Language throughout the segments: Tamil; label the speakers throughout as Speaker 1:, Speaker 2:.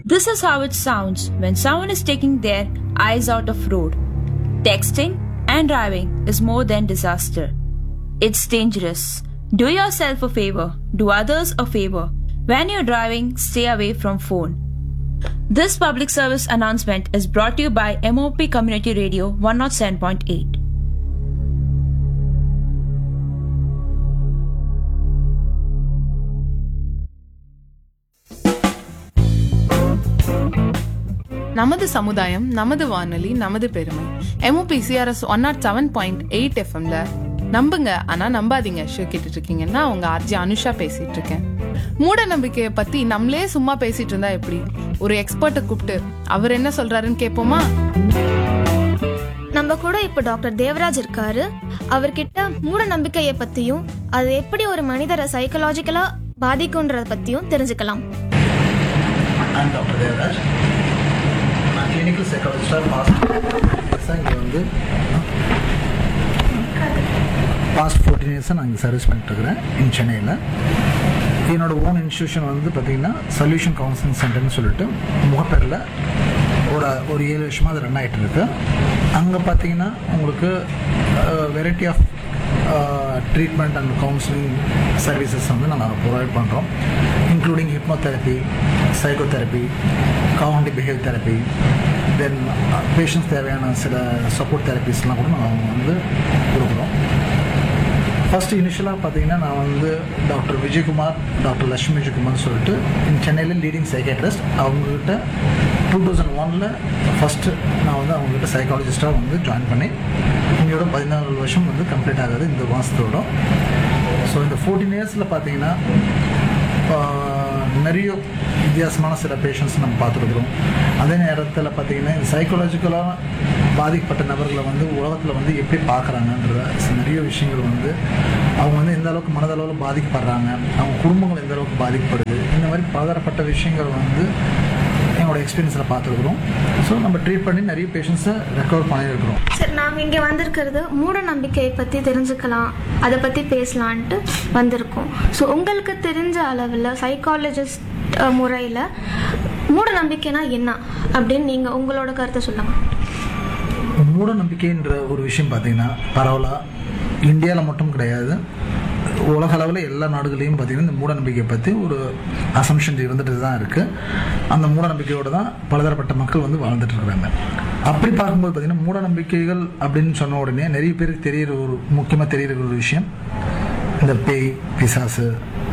Speaker 1: This is how it sounds when someone is taking their eyes out of road. Texting and driving is more than disaster. It's dangerous. Do yourself a favor, do others a favor. When you're driving, stay away from phone. This public service announcement is brought to you by MOP Community Radio 107.8.
Speaker 2: நமது சமுதாயம் நமது வானொலி நமது பெருமை MOP CRS one nought seven point eight எஃப்எம்ல நம்புங்க ஆனா நம்பாதீங்க ஷோ கேட்டுட்டு இருக்கீங்கன்னா உங்க ஆர்ஜி அனுஷா பேசிட்டு இருக்கேன் மூட நம்பிக்கையை பத்தி நம்மளே சும்மா பேசிட்டு இருந்தா எப்படி ஒரு எக்ஸ்பர்ட்டை கூப்பிட்டு அவர் என்ன சொல்றாருன்னு கேட்போமா
Speaker 3: நம்ம கூட இப்போ டாக்டர் தேவராஜ் இருக்காரு அவர்கிட்ட மூட நம்பிக்கையை பத்தியும் அது எப்படி ஒரு மனிதரை சைக்கலாஜிக்கலா பாதிக்கும்ன்றத பத்தியும் தெரிஞ்சுக்கலாம்
Speaker 4: I'm Dr. Devaraj. நான் கிளினிக்கல் சைக்காலஜிஸ்டாக பாஸ்ட் இங்கே வந்து பாஸ்ட் ஃபோர்டீன் இயர்ஸாக நான் இங்கே சர்வீஸ் பண்ணிட்டுருக்கிறேன் இன் சென்னையில் என்னோட ஓன் இன்ஸ்டியூஷன் வந்து பார்த்தீங்கன்னா சொல்யூஷன் கவுன்சிலிங் சென்டர்னு சொல்லிட்டு முகப்பேரில் ஒரு ஒரு ஏழு வருஷமாக அது ரன் ஆகிட்டு இருக்கு அங்கே பார்த்தீங்கன்னா உங்களுக்கு variety of treatment and counselling services வந்து நாங்கள் ப்ரொவைட் பண்ணுறோம் including hypnotherapy psychotherapy cognitive behave therapy then patients தேவையான சில சப்போர்ட் தெரப்பிஸ்லாம் கூட நாங்கள் வந்து கொடுக்குறோம் ஃபர்ஸ்ட் இனிஷியலாக பார்த்தீங்கன்னா நான் வந்து டாக்டர் விஜயகுமார் டாக்டர் லட்சுமி விஜயகுமார் சொல்லிட்டு சென்னையில் லீடிங் சைக்காட்ரிஸ்ட் அவங்கக்கிட்ட டூ தௌசண்ட் ஒனில் ஃபஸ்ட்டு நான் வந்து அவங்கக்கிட்ட சைக்காலஜிஸ்ட்டாக வந்து ஜாயின் பண்ணி இங்கோட பதினாலு வருஷம் வந்து கம்ப்ளீட் ஆகுது இந்த மாதத்தோட ஸோ இந்த ஃபோர்டீன் இயர்ஸில் பார்த்தீங்கன்னா ஆஹ், நிறைய வித்தியாசமான சில பேஷண்ட்ஸ் நம்ம பார்த்துருக்குறோம் அதே நேரத்தில் பார்த்தீங்கன்னா இந்த சைக்காலஜிக்கலாக பாதிக்கப்பட்ட நபர்களை வந்து உலகத்தில் வந்து எப்படி பார்க்குறாங்கன்ற நிறைய விஷயங்கள் வந்து அவங்க வந்து எந்த அளவுக்கு மனதளவில் பாதிக்கப்படுறாங்க அவங்க குடும்பங்கள் எந்த அளவுக்கு பாதிக்கப்படுது இந்த மாதிரி பலதரப்பட்ட விஷயங்கள் வந்து எங்களோட எக்ஸ்பீரியன்ஸில் பார்த்துருக்குறோம் ஸோ நம்ம ட்ரீட் பண்ணி நிறைய பேஷண்ட்ஸை ரெக்கவர் பண்ணியிருக்கிறோம்
Speaker 3: சார் நாங்கள் இங்கே வந்திருக்கிறது மூட நம்பிக்கையை பற்றி தெரிஞ்சுக்கலாம் அதை பற்றி பேசலான்ட்டு வந்திருக்கோம் ஸோ உங்களுக்கு தெரிஞ்ச அளவில் சைக்காலஜிஸ்ட் முறையில் மூட நம்பிக்கைனா என்ன அப்படின்னு நீங்கள் உங்களோட கருத்தை சொல்லுங்கள்
Speaker 4: மூட நம்பிக்கைன்ற ஒரு விஷயம் பார்த்தீங்கன்னா பரவலாக இந்தியாவில் மட்டும் கிடையாது உலக அளவில் எல்லா நாடுகளையும் பார்த்தீங்கன்னா இந்த மூட நம்பிக்கையை பற்றி ஒரு அசம்ஷன் இருந்துட்டு தான் இருக்குது அந்த மூட நம்பிக்கையோடு தான் பலதரப்பட்ட மக்கள் வந்து வாழ்ந்துட்டு இருக்கிறாங்க அப்படி பார்க்கும்போது பார்த்தீங்கன்னா மூட நம்பிக்கைகள் அப்படின்னு சொன்ன உடனே நிறைய பேருக்கு தெரியிற ஒரு முக்கியமாக தெரியிற ஒரு விஷயம் இந்த பேய் பிசாசு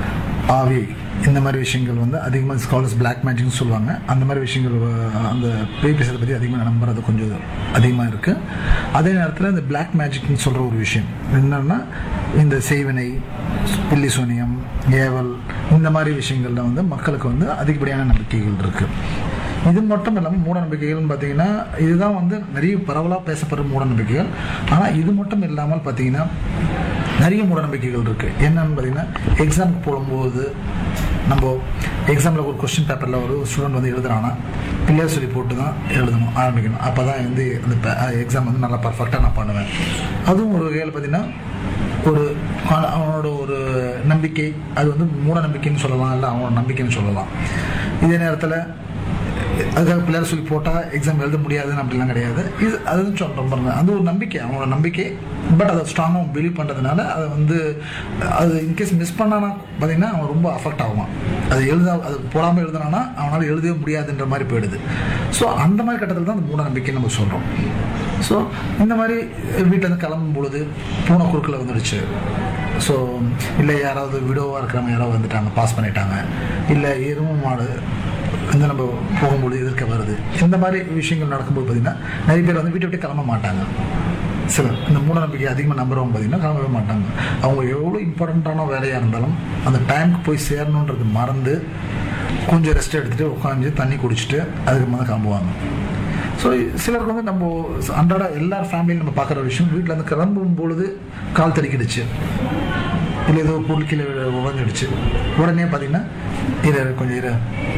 Speaker 4: ஆவி இந்த மாதிரி விஷயங்கள் வந்து அதிகமாக ஸ்காலர்ஸ் பிளாக் மேஜிக்னு சொல்லுவாங்க அந்த மாதிரி விஷயங்கள் அஹ், அந்த பேய் பேசுறதை பற்றி அதிகமாக நம்புறது கொஞ்சம் அதிகமாக இருக்குது அதே நேரத்தில் இந்த பிளாக் மேஜிக்னு சொல்கிற ஒரு விஷயம் என்னன்னா இந்த செய்வினை பில்லி சூனியம் ஏவல் இந்த மாதிரி விஷயங்கள்ல வந்து மக்களுக்கு வந்து அதிகப்படியான நம்பிக்கைகள் இருக்குது இது மட்டும் இல்லாமல் மூட நம்பிக்கைகள்னு பார்த்தீங்கன்னா இதுதான் வந்து நிறைய பரவலாக பேசப்படுற மூட நம்பிக்கைகள் ஆனால் இது மட்டும் இல்லாமல் பார்த்தீங்கன்னா நிறைய மூடநம்பிக்கைகள் இருக்குது என்னன்னு பார்த்தீங்கன்னா எக்ஸாமுக்கு போடும்போது நம்ம எக்ஸாமில் ஒரு கொஸ்டின் பேப்பரில் ஒரு ஸ்டூடெண்ட் வந்து எழுதுறானா பிள்ளையார் சொல்லி போட்டு தான் எழுதணும் ஆரம்பிக்கணும் அப்போ தான் வந்து அந்த எக்ஸாம் வந்து நல்லா பர்ஃபெக்டாக நான் பண்ணுவேன் அதுவும் ஒரு வகையில் பார்த்தீங்கன்னா ஒரு அவ- அவனோட ஒரு நம்பிக்கை அது வந்து மூட நம்பிக்கைன்னு சொல்லலாம் இல்லை அவனோட நம்பிக்கைன்னு சொல்லலாம் இதே நேரத்தில் அதுக்காக பிள்ளையார் சொல்லி போட்டால் எக்ஸாம் எழுத முடியாதுன்னு அப்படிலாம் கிடையாது இது அதுன்னு சொல்கிறோம் பாருங்க அது ஒரு நம்பிக்கை அவனோட நம்பிக்கை பட் அதை ஸ்ட்ராங்காக பிலீவ் பண்ணுறதுனால அதை வந்து அது இன்கேஸ் மிஸ் பண்ணானா பார்த்தீங்கன்னா அவன் ரொம்ப அஃபெக்ட் ஆகுவான் அது எழுத அது போடாமல் எழுதுனானா அவனால் எழுதவே முடியாதுன்ற மாதிரி போயிடுது ஸோ அந்த மாதிரி கட்டத்தில் தான் அந்த மூட நம்பிக்கைன்னு நம்ம சொல்கிறோம் ஸோ இந்த மாதிரி வீட்டிலேருந்து கிளம்பும் பொழுது பூனை குறுக்கில் வந்துடுச்சு ஸோ இல்லை யாராவது விடோவாக இருக்கிறவங்க யாராவது வந்துட்டாங்க பாஸ் பண்ணிட்டாங்க இல்லை எருமை மாடு வந்து நம்ம போகும்போது எதிர்க்க வருது இந்த மாதிரி விஷயங்கள் நடக்கும்போது பார்த்தீங்கன்னா நிறைய பேர் வந்து வீட்டை விட்டு கிளம்ப மாட்டாங்க சிலர் இந்த மூட நம்பிக்கை அதிகமாக நம்புறவங்க பார்த்தீங்கன்னா கிளம்பவே மாட்டாங்க அவங்க எவ்வளோ இம்பார்ட்டண்ட்டான வேலையாக இருந்தாலும் அந்த டைமுக்கு போய் சேரணுன்றது மறந்து கொஞ்சம் ரெஸ்ட் எடுத்துகிட்டு உட்காந்து தண்ணி குடிச்சிட்டு அதுக்கு மேலே கிளம்புவாங்க ஸோ சிலருக்கு வந்து நம்ம அன்றாட எல்லார் ஃபேமிலியும் நம்ம பார்க்குற விஷயம் வீட்டில் இருந்து கிளம்பும் பொழுது கால் தடிக்கிடுச்சு இல்லை ஏதோ பொருள் கீழே உடஞ்சிடுச்சு உடனே பார்த்தீங்கன்னா இரு கொஞ்சம் இரு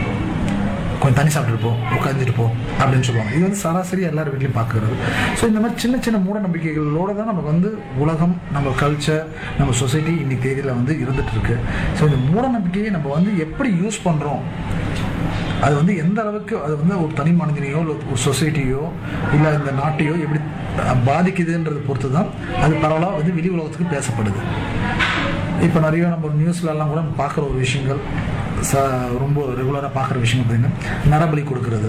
Speaker 4: கொஞ்சம் தண்ணி சாப்பிட்டுட்டு போ உட்காந்துட்டு போ அப்படின்னு சொல்லுவாங்க இது வந்து சராசரி எல்லார் வீட்லையும் பார்க்குறது ஸோ இந்த மாதிரி சின்ன சின்ன மூட நம்பிக்கைகளோட தான் நமக்கு வந்து உலகம் நம்ம கல்ச்சர் நம்ம சொசைட்டி இன்னைக்கு தேதியில் வந்து இருந்துட்டு இருக்கு ஸோ இந்த மூட நம்பிக்கையை நம்ம வந்து எப்படி யூஸ் பண்ணுறோம் அது வந்து எந்த அளவுக்கு அது வந்து ஒரு தனி மனிதனையோ இல்லை ஒரு சொசைட்டியோ இல்லை இந்த நாட்டையோ எப்படி பாதிக்குதுன்றது பொறுத்து தான் அது பரவலாக வந்து வெளி உலகத்துக்கு பேசப்படுது இப்போ நிறைய நம்ம நியூஸ்லலாம் கூட நம்ம பார்க்குற ஒரு விஷயங்கள் ச ரொம்ப ரெகுலராக பார்க்குற விஷயங்கள் பார்த்தீங்கன்னா நரபலி கொடுக்கறது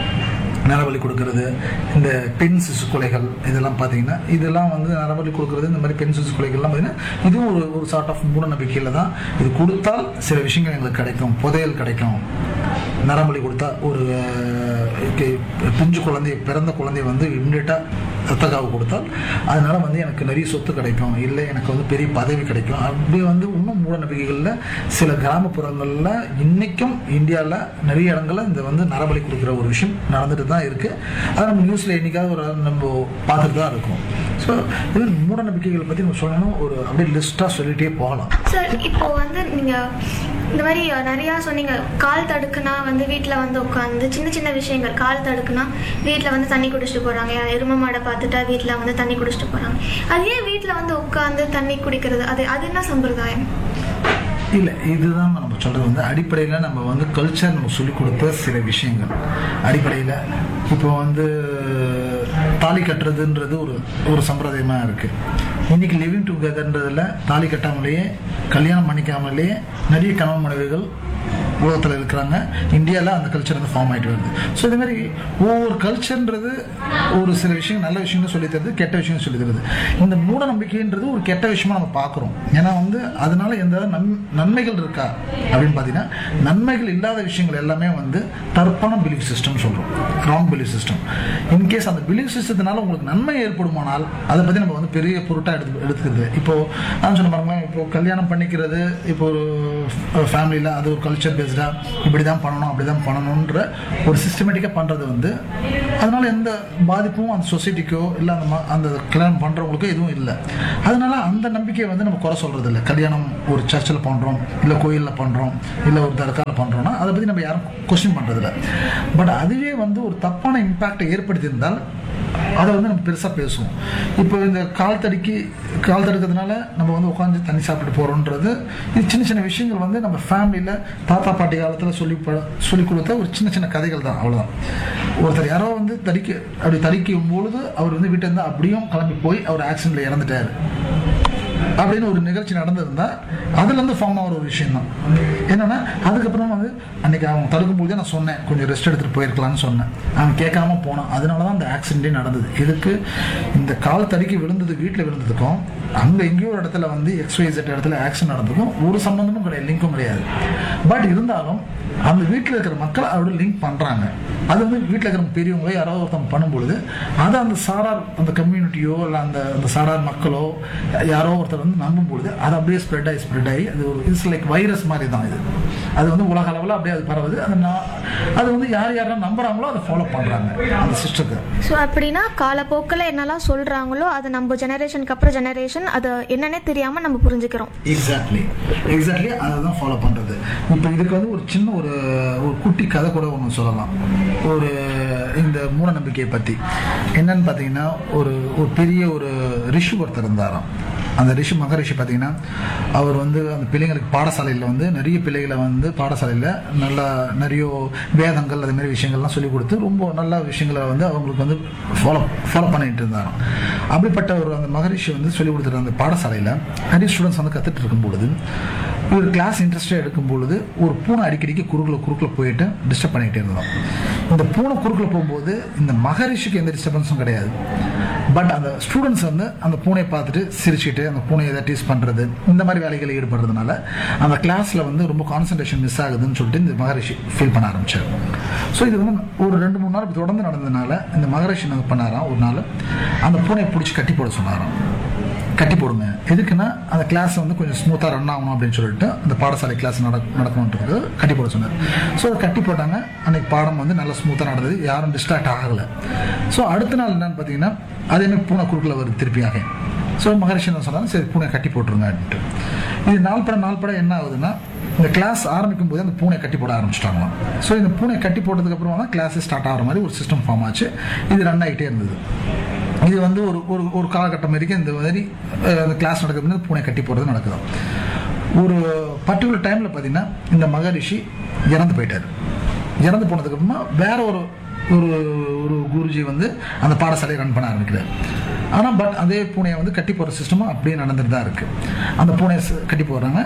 Speaker 4: நரபலி கொடுக்கறது இந்த பெண் சிசு கொலைகள் இதெல்லாம் பார்த்தீங்கன்னா இதெல்லாம் வந்து நரபலி கொடுக்கறது இந்த மாதிரி பெண் சிசு கொலைகள்லாம் பார்த்தீங்கன்னா இதுவும் ஒரு ஒரு சார்ட் ஆஃப் மூட நம்பிக்கையில் தான் இது கொடுத்தால் சில விஷயங்கள் எங்களுக்கு கிடைக்கும் புதையல் கிடைக்கும் நரபலி கொடுத்தா ஒரு அஹ், கி- பிஞ்சு குழந்தை பிறந்த குழந்தைய வந்து இம்மிடியட்டாக ரத்தக்காவு கொடுத்தால் அதனால வந்து எனக்கு நிறைய சொத்து கிடைக்கும் இல்லை எனக்கு வந்து பெரிய பதவி கிடைக்கும் அப்படி வந்து இன்னும் மூட நம்பிக்கைகளில் சில கிராமப்புறங்களில் இன்னைக்கும் இந்தியாவில் நிறைய இடங்கள்ல இந்த வந்து நரபலி கொடுக்குற ஒரு விஷயம் நடந்துட்டு தான் இருக்கு அதை நம்ம நியூஸில் என்னைக்காவது ஒரு நாள் நம்ம பார்த்துட்டு தான் இருக்கோம் ஸோ இது மூட நம்பிக்கைகளை பற்றி நம்ம சொல்லணும் ஒரு அப்படியே லிஸ்ட்டாக சொல்லிட்டே போகலாம்
Speaker 3: சார் இப்போ வந்து நீங்க இந்த மாதிரி நிறையா சொன்னீங்க கால் தடுக்குனா வந்து வீட்டில் வந்து உட்காந்து சின்ன சின்ன விஷயங்கள் கால் தடுக்குனா வீட்டில் வந்து தண்ணி குடிச்சிட்டு போகிறாங்க எரும மாடை பார்த்துட்டா வீட்டில் வந்து தண்ணி குடிச்சிட்டு போகிறாங்க அது ஏன் வீட்டில் வந்து உட்காந்து தண்ணி குடிக்கிறது அது அது என்ன சம்பிரதாயம்
Speaker 4: இல்லை இதுதான் நம்ம சொல்றது வந்து அடிப்படையில் நம்ம வந்து கல்ச்சர் நம்ம சொல்லிக் கொடுத்த சில விஷயங்கள் அடிப்படையில் இப்போ வந்து தாலி கட்டுறதுன்றது ஒரு ஒரு சம்பிரதாயமாக இருக்கு இன்னைக்கு லிவிங் டுகெதர்ன்றதுல தாலி கட்டாமலேயே கல்யாணம் பண்ணிக்காமலேயே நிறைய கணவன் மனைவிகள் உலகத்தில் இருக்கிறாங்க இந்தியாவில் அந்த கல்ச்சர் வந்து ஃபார்ம் ஆகிட்டு வருது ஸோ இது மாதிரி ஒவ்வொரு கல்ச்சர்ன்றது ஒரு சில விஷயம் நல்ல விஷயங்கள் சொல்லி தருது கெட்ட விஷயம் சொல்லி தருது இந்த மூட நம்பிக்கைன்றது ஒரு கெட்ட விஷயமா நம்ம பார்க்குறோம் ஏன்னா வந்து அதனால எந்த நன் நன்மைகள் இருக்கா அப்படின்னு பார்த்தீங்கன்னா நன்மைகள் இல்லாத விஷயங்கள் எல்லாமே வந்து தற்பான பிலீஃப் சிஸ்டம் சொல்கிறோம் ராங் பிலீஃப் சிஸ்டம் இன்கேஸ் அந்த பிலீஃப் சிஸ்டத்தினால உங்களுக்கு நன்மை ஏற்படுமானால் அதை பற்றி நம்ம வந்து பெரிய பொருட்டாக எடுத்து எடுத்துக்கிறது இப்போ நான் சொன்ன பாருங்களேன் இப்போ கல்யாணம் பண்ணிக்கிறது இப்போ ஒரு ஃபேமிலியில் அது ஒரு கல்ச்சர் பேஸ்டாக இப்படி தான் பண்ணணும் அப்படி தான் பண்ணணுன்ற ஒரு சிஸ்டமேட்டிக்காக பண்ணுறது வந்து அதனால எந்த பாதிப்பும் அந்த சொசைட்டிக்கோ இல்லை அந்த ம- அந்த கல்யாணம் பண்ணுறவங்களுக்கோ எதுவும் இல்லை அதனால அந்த நம்பிக்கையை வந்து நம்ம குறை சொல்கிறது இல்லை கல்யாணம் ஒரு சர்ச்சில் பண்ணுறோம் இல்லை கோயிலில் பண்ணுறோம் இல்லை ஒரு தர்காவில் பண்ணுறோம்னா அதை பற்றி நம்ம யாரும் கொஸ்டின் பண்ணுறதில்ல பட் அதுவே வந்து ஒரு தப்பான இம்பேக்டை ஏற்படுத்தியிருந்தால் அதை வந்து நம்ம பெருசாக பேசுவோம் இப்போ இந்த கால் தடிக்கு கால் தடுக்கிறதுனால நம்ம வந்து உட்காந்து தண்ணி சாப்பிட்டு போகிறோன்றது இது சின்ன சின்ன விஷயங்கள் வந்து நம்ம ஃபேமிலியில் தாத்தா பாட்டி காலத்தில் சொல்லி ப- சொல்லி கொடுத்த ஒரு சின்ன சின்ன கதைகள் தான் அவ்வளோதான் ஒருத்தர் யாரோ வந்து தடிக்க அப்படி தடிக்கும் பொழுது அவர் வந்து வீட்டிலேருந்து அப்படியும் கிளம்பி போய் அவர் ஆக்சிடென்ட்ல இறந்துட்டாரு அப்படின்னு ஒரு நிகழ்ச்சி நடந்திருந்தா அதுல இருந்து ஃபார்ம் ஆகிற ஒரு விஷயம் தான் என்னன்னா அதுக்கப்புறம் வந்து அன்னைக்கு அவன் தடுக்கும் போதே நான் சொன்னேன் கொஞ்சம் ரெஸ்ட் எடுத்துட்டு போயிருக்கலாம்னு சொன்னேன் அவன் கேட்காம போனான் அதனால தான் அந்த ஆக்சிடென்டே நடந்தது இதுக்கு இந்த கால் தடுக்கி விழுந்தது வீட்டில் விழுந்ததுக்கும் அங்க எங்கேயோ ஒரு இடத்துல வந்து எக்ஸ்வைசட் இடத்துல ஆக்சிடென்ட் நடந்ததுக்கும் ஒரு சம்பந்தமும் கிடையாது லிங்க்கும் கிடையாது பட் இருந்தாலும் அந்த வீட்டில் இருக்கிற மக்கள் அதோட லிங்க் பண்றாங்க அது வந்து வீட்டில் இருக்கிற பெரியவங்க யாராவது ஒருத்தவங்க பண்ணும்பொழுது அதை அந்த சாரார் அந்த கம்யூனிட்டியோ இல்லை அந்த அந்த சாரார் மக்களோ யாரோ ஒருத்தர் வந்து நம்பும் பொழுது அது அப்படியே ஸ்ப்ரெட் ஆகி ஸ்ப்ரெட் ஆகி அது ஒரு இட்ஸ் லைக் வைரஸ் மாதிரி தான் இது அது வந்து உலக அளவில் அப்படியே அது பரவுது அது நான் அது வந்து யார் யாரெல்லாம் நம்புறாங்களோ அதை ஃபாலோ பண்றாங்க அந்த சிஸ்டத்தை
Speaker 3: ஸோ அப்படின்னா காலப்போக்கில் என்னெல்லாம் சொல்கிறாங்களோ அது நம்ம ஜெனரேஷனுக்கு அப்புறம் ஜெனரேஷன் அது என்னன்னே தெரியாமல் நம்ம புரிஞ்சுக்கிறோம்
Speaker 4: எக்ஸாக்ட்லி எக்ஸாக்ட்லி அதை தான் ஃபாலோ பண்ணுறது இப்போ இதுக்கு வந்து ஒரு சின்ன ஒரு ஒரு குட்டி கதை கூட ஒன்று சொல்லலாம் ஒரு இந்த மூட நம்பிக்கையை பற்றி என்னன்னு பார்த்தீங்கன்னா ஒரு ஒரு பெரிய ஒரு ரிஷி ஒருத்தர் இருந்தாராம் அந்த ரிஷி மகரிஷி பார்த்தீங்கன்னா அவர் வந்து அந்த பிள்ளைங்களுக்கு பாடசாலையில் வந்து நிறைய பிள்ளைகளை வந்து பாடசாலையில் நல்லா நிறைய வேதங்கள் அது மாதிரி விஷயங்கள்லாம் சொல்லி கொடுத்து ரொம்ப நல்ல விஷயங்களை வந்து அவங்களுக்கு வந்து ஃபாலோ ஃபாலோ பண்ணிட்டு இருந்தாராம் அப்படிப்பட்ட ஒரு அந்த மகரிஷி வந்து சொல்லி கொடுத்துருந்த அந்த பாடசாலையில் நிறைய ஸ்டூடெண்ட்ஸ் வந்து கற்றுட்டு இருக்கும் பொழுது ஒரு கிளாஸ் இன்ட்ரெஸ்டாக எடுக்கும் பொழுது ஒரு பூனை அடிக்கடிக்கு குறுக்கில் குறுக்கில் போயிட்டு டிஸ்டர்ப் பண்ணிகிட்டே இருந்தோம் இந்த பூனை குறுக்கில் போகும்போது இந்த மகரிஷிக்கு எந்த டிஸ்டர்பன்ஸும் கிடையாது பட் அந்த ஸ்டூடெண்ட்ஸ் வந்து அந்த பூனையை பார்த்துட்டு சிரிச்சுட்டு அந்த பூனையை எதாவது டீஸ் பண்ணுறது இந்த மாதிரி வேலைகளில் ஈடுபடுறதுனால அந்த கிளாஸில் வந்து ரொம்ப கான்சன்ட்ரேஷன் மிஸ் ஆகுதுன்னு சொல்லிட்டு இந்த மகரிஷி ஃபீல் பண்ண ஆரம்பிச்சார் ஸோ இது வந்து ஒரு ரெண்டு மூணு நாள் தொடர்ந்து நடந்ததுனால இந்த மகரிஷி என்ன பண்ணாராம் ஒரு நாள் அந்த பூனையை பிடிச்சி கட்டி போட சொன்னாராம் கட்டி போடுங்க எதுக்குன்னா அந்த கிளாஸ் வந்து கொஞ்சம் ஸ்மூத்தாக ரன் ஆகணும் அப்படின்னு சொல்லிட்டு அந்த பாடசாலை கிளாஸ் நட நடக்கணுன்றது கட்டி போட சொன்னார் ஸோ அதை கட்டி போட்டாங்க அன்னைக்கு பாடம் வந்து நல்லா ஸ்மூத்தாக நடந்தது யாரும் டிஸ்ட்ராக்ட் ஆகலை ஸோ அடுத்த நாள் என்னன்னு பார்த்தீங்கன்னா அதேமாதிரி பூனை குறுக்கில் வருது திருப்பியாக ஸோ மகரிஷி என்ன சொன்னாங்க சரி பூனை கட்டி போட்டுருங்க அப்படின்ட்டு இது நாள் படம் நாள் படம் என்ன ஆகுதுன்னா இந்த கிளாஸ் ஆரம்பிக்கும் போது அந்த பூனை கட்டி போட ஆரம்பிச்சிட்டாங்களாம் ஸோ இந்த பூனை கட்டி போட்டதுக்கு அப்புறமா தான் கிளாஸ் ஸ்டார்ட் ஆகிற மாதிரி ஒரு சிஸ்டம் ஃபார்ம் ஆச்சு இது ரன் ஆகிட்டே இருந்தது இது வந்து ஒரு ஒரு ஒரு காலகட்டம் வரைக்கும் இந்த மாதிரி அஹ், அந்த கிளாஸ் நடக்குது பூனை கட்டி போடுறது நடக்குது ஒரு பர்டிகுலர் டைமில் பார்த்தீங்கன்னா இந்த மகரிஷி இறந்து போயிட்டார் இறந்து போனதுக்கு அப்புறமா வேற ஒரு ஒரு ஒரு குருஜி வந்து அந்த பாடசாலையை ரன் பண்ண ஆரம்பிக்கிறார் ஆனால் பட் அதே பூனையை வந்து கட்டி போகிற சிஸ்டமும் அப்படியே நடந்துட்டு தான் இருக்கு அந்த பூனையை ச- கட்டி போடுறாங்க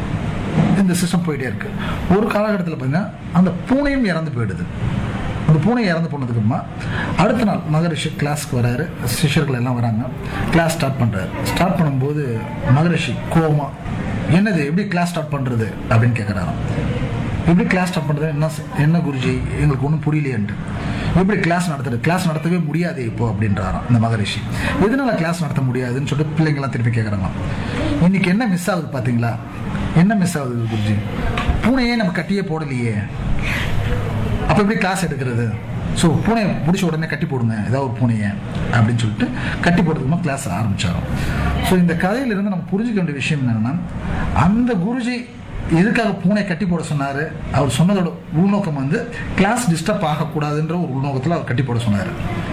Speaker 4: இந்த சிஸ்டம் போயிட்டே இருக்கு ஒரு காலகட்டத்தில் பார்த்தீங்கன்னா அந்த பூனையும் இறந்து போயிடுது அந்த பூனை இறந்து போனதுக்கு அப்புறமா அடுத்த நாள் மகரிஷி கிளாஸ்க்கு வராரு சிஷ்யர்கள் எல்லாம் வராங்க கிளாஸ் ஸ்டார்ட் பண்றாரு ஸ்டார்ட் பண்ணும்போது மகரிஷி கோவமா என்னது எப்படி கிளாஸ் ஸ்டார்ட் பண்றது அப்படின்னு கேட்குறாராம் எப்படி கிளாஸ் ஸ்டார்ட் பண்றது என்ன ச- என்ன குருஜி எங்களுக்கு ஒன்றும் புரியலையேன்ட்டு எப்படி கிளாஸ் நடத்துறது கிளாஸ் நடத்தவே முடியாது இப்போ அப்படின்றாராம் இந்த மகரிஷி எதனால கிளாஸ் நடத்த முடியாதுன்னு சொல்லிட்டு பிள்ளைங்களாம் திருப்பி கேட்குறாங்க இன்னைக்கு என்ன மிஸ் ஆகுது பார்த்தீங்களா என்ன மிஸ் ஆகுது குருஜி பூனையே நம்ம கட்டியே போடலையே அப்போ எப்படி கிளாஸ் எடுக்கிறது ஸோ பூனையை பிடிச்ச உடனே கட்டி போடுங்க ஏதாவது ஒரு பூனையை அப்படின்னு சொல்லிட்டு கட்டி போடுறதுக்கு கிளாஸ் ஆரம்பிச்சாரோம் ஸோ இந்த கதையிலிருந்து நம்ம புரிஞ்சுக்க வேண்டிய விஷயம் என்னன்னா அந்த குருஜி எதுக்காக பூனை கட்டி போட சொன்னார் அவர் சொன்னதோட உள்நோக்கம் வந்து கிளாஸ் டிஸ்டர்ப் ஆகக்கூடாதுன்ற ஒரு உள்நோக்கத்தில் அவர் கட்டி போட சொன்னார்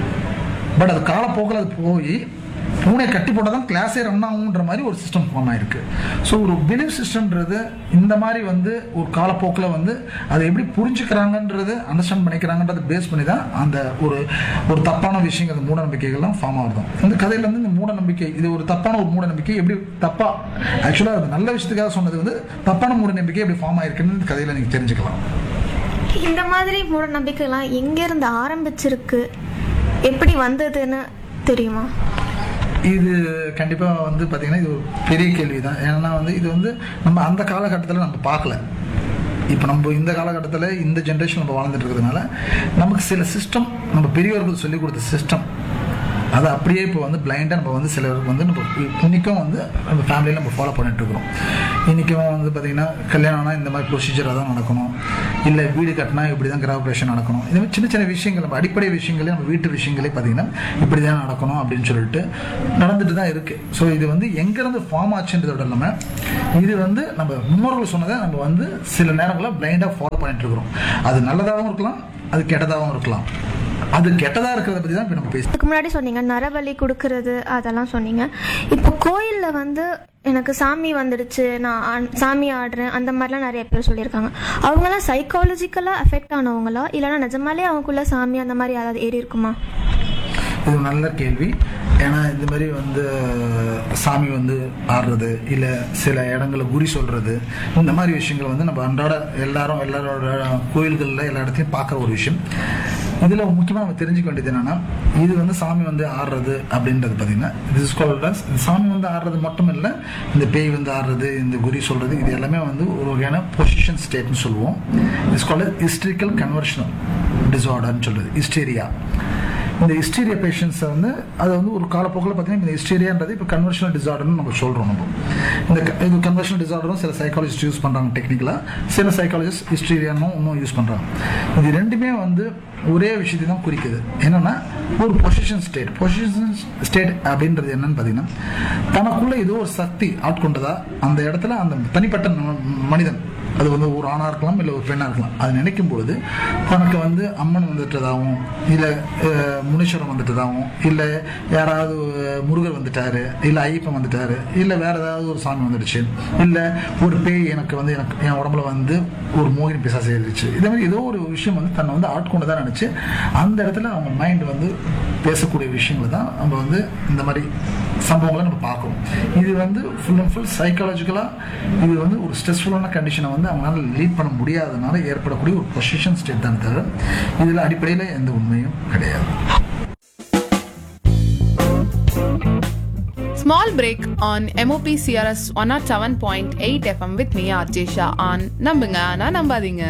Speaker 4: பட் அது காலப்போக்கில் அது போய் பூனை கட்டி போட்டால் தான் கிளாஸே ரன் ஆகுன்ற மாதிரி ஒரு சிஸ்டம் ஃபார்ம் ஆயிருக்கு ஸோ ஒரு பிலீஃப் சிஸ்டம்ன்றது இந்த மாதிரி வந்து ஒரு காலப்போக்கில் வந்து அதை எப்படி புரிஞ்சுக்கிறாங்கன்றது அண்டர்ஸ்டாண்ட் பண்ணிக்கிறாங்கன்றது பேஸ் பண்ணி தான் அந்த ஒரு ஒரு தப்பான விஷயங்கள் அந்த மூட நம்பிக்கைகள்லாம் ஃபார்ம் ஆகுது இந்த கதையில வந்து இந்த மூட நம்பிக்கை இது ஒரு தப்பான ஒரு மூட நம்பிக்கை எப்படி தப்பா ஆக்சுவலாக அது நல்ல விஷயத்துக்காக சொன்னது வந்து தப்பான மூட நம்பிக்கை எப்படி ஃபார்ம் ஆயிருக்குன்னு இந்த கதையில நீங்கள் தெரிஞ்சுக்கலாம்
Speaker 3: இந்த மாதிரி மூட நம்பிக்கைலாம் எங்கேருந்து ஆரம்பிச்சிருக்கு எப்படி வந்ததுன்னு தெரியுமா
Speaker 4: இது கண்டிப்பாக வந்து பார்த்தீங்கன்னா இது ஒரு பெரிய கேள்வி தான் ஏன்னா வந்து இது வந்து நம்ம அந்த காலகட்டத்தில் நம்ம பார்க்கல இப்போ நம்ம இந்த காலகட்டத்தில் இந்த ஜென்ரேஷன் நம்ம வாழ்ந்துட்டு இருக்கிறதுனால நமக்கு சில சிஸ்டம் நம்ம பெரியவர்கள் சொல்லிக் கொடுத்த சிஸ்டம் அதை அப்படியே இப்போ வந்து பிளைண்டாக நம்ம வந்து சிலருக்கு வந்து நம்ம இன்றைக்கும் வந்து நம்ம ஃபேமிலியில் நம்ம ஃபாலோ பண்ணிட்டு இருக்கிறோம் இன்றைக்கும் வந்து பார்த்திங்கன்னா கல்யாணம்னா இந்த மாதிரி ப்ரொசீஜராக தான் நடக்கணும் இல்லை வீடு கட்டினா இப்படி தான் கிராபரேஷன் நடக்கணும் இந்த மாதிரி சின்ன சின்ன விஷயங்கள் நம்ம அடிப்படை விஷயங்களே நம்ம வீட்டு விஷயங்களே பார்த்திங்கன்னா இப்படி தான் நடக்கணும் அப்படின்னு சொல்லிட்டு நடந்துட்டு தான் இருக்குது ஸோ இது வந்து எங்கேருந்து ஃபார்ம் ஆச்சுன்றதோட இல்லாமல் இது வந்து நம்ம முன்னோர்கள் சொன்னதை நம்ம வந்து சில நேரங்களில் பிளைண்டாக ஃபாலோ பண்ணிட்டு இருக்கிறோம் அது நல்லதாகவும் இருக்கலாம் அது கெட்டதாகவும் இருக்கலாம் அது கெட்டதாக இருக்கிறத பற்றி தான் இப்போ நம்ம பேச
Speaker 3: அதுக்கு முன்னாடி சொன்னீங்க நரபலி கொடுக்கறது அதெல்லாம் சொன்னீங்க இப்போ கோயிலில் வந்து எனக்கு சாமி வந்துடுச்சு நான் ஆ- சாமி ஆடுறேன் அந்த மாதிரிலாம் நிறைய பேர் சொல்லியிருக்காங்க அவங்களாம் சைக்காலஜிக்கலாக அஃபெக்ட் ஆனவங்களா இல்லைன்னா நிஜமாலே அவங்களுக்குள்ள சாமி அந்த மாதிரி யாராவது ஏறி இருக்குமா
Speaker 4: இது ஒரு நல்ல கேள்வி ஏன்னா இந்த மாதிரி வந்து சாமி வந்து ஆடுறது இல்லை சில இடங்களில் குறி சொல்றது இந்த மாதிரி விஷயங்கள் வந்து நம்ம அன்றாட எல்லாரும் எல்லாரோட கோயில்களில் எல்லா இடத்தையும் பார்க்குற ஒரு விஷயம் இதில் முக்கியமாக நம்ம தெரிஞ்சுக்க வேண்டியது என்னன்னா இது வந்து சாமி வந்து ஆடுறது அப்படின்றது பார்த்தீங்கன்னா இது இஸ் கால்ட் சாமி வந்து ஆடுறது மட்டும் இல்லை இந்த பேய் வந்து ஆடுறது இந்த குறி சொல்றது இது எல்லாமே வந்து ஒரு வகையான பொசிஷன் ஸ்டேட்னு சொல்லுவோம் இஸ் கால்ட் ஹிஸ்டரிக்கல் கன்வர்ஷனல் டிசார்டர்னு சொல்றது ஹிஸ்டீரியா இந்த ஹிஸ்டீரியா பேஷண்ட்ஸை வந்து அது வந்து ஒரு காலப்போக்கில் பார்த்தீங்கன்னா இந்த ஹிஸ்டீரியான்றது இப்போ கன்வர்ஷனல் டிசார்டர்னு நம்ம சொல்கிறோம் நம்ம இந்த க- இது கன்வர்ஷனல் டிசார்டரும் சில சைக்காலஜிஸ்ட் யூஸ் பண்ணுறாங்க டெக்னிக்கலாக சில சைக்காலஜிஸ்ட் ஹிஸ்டீரியானும் இன்னும் யூஸ் பண்ணுறாங்க இது ரெண்டுமே வந்து ஒரே விஷயத்தை தான் குறிக்குது என்னன்னா ஒரு பொசிஷன் ஸ்டேட் பொசிஷன் ஸ்டேட் அப்படின்றது என்னன்னு பார்த்தீங்கன்னா தனக்குள்ள ஏதோ ஒரு சக்தி ஆட்கொண்டதா அந்த இடத்துல அந்த தனிப்பட்ட ம- மனிதன் அது வந்து ஒரு ஆணாக இருக்கலாம் இல்லை ஒரு பெண்ணாக இருக்கலாம் அது நினைக்கும் பொழுது தனக்கு வந்து அம்மன் வந்துட்டதாகவும் இல்லை முனீஸ்வரன் வந்துட்டதாகவும் இல்லை யாராவது அஹ், முருகர் வந்துட்டாரு இல்லை ஐயப்பன் வந்துட்டாரு இல்லை வேற ஏதாவது ஒரு சாமி வந்துடுச்சு இல்லை ஒரு பேய் எனக்கு வந்து எனக்கு என் உடம்புல வந்து ஒரு மோகினி பிசாசு ஏறிடுச்சு இதே மாதிரி ஏதோ ஒரு விஷயம் வந்து தன்னை வந்து ஆட்கொண்டதா நினச்சி அந்த இடத்துல அவங்க மைண்ட் வந்து பேசக்கூடிய விஷயங்களை தான் நம்ம வந்து இந்த மாதிரி சம்பவங்களை நம்ம பார்க்குறோம் இது வந்து ஃபுல் அண்ட் ஃபுல் சைக்காலஜிக்கலாக இது வந்து ஒரு ஸ்ட்ரெஸ்ஃபுல்லான கண்டிஷனை வந்து அவங்களால லீட் பண்ண முடியாதனால ஏற்படக்கூடிய ஒரு பொசிஷன் ஸ்டேட் தான் தவிர இதில் அடிப்படையில் எந்த உண்மையும் கிடையாது
Speaker 2: Small break on MOP CRS 107.8 FM with me, RJ Shah on நம்புங்க ஆனா நம்பாதீங்க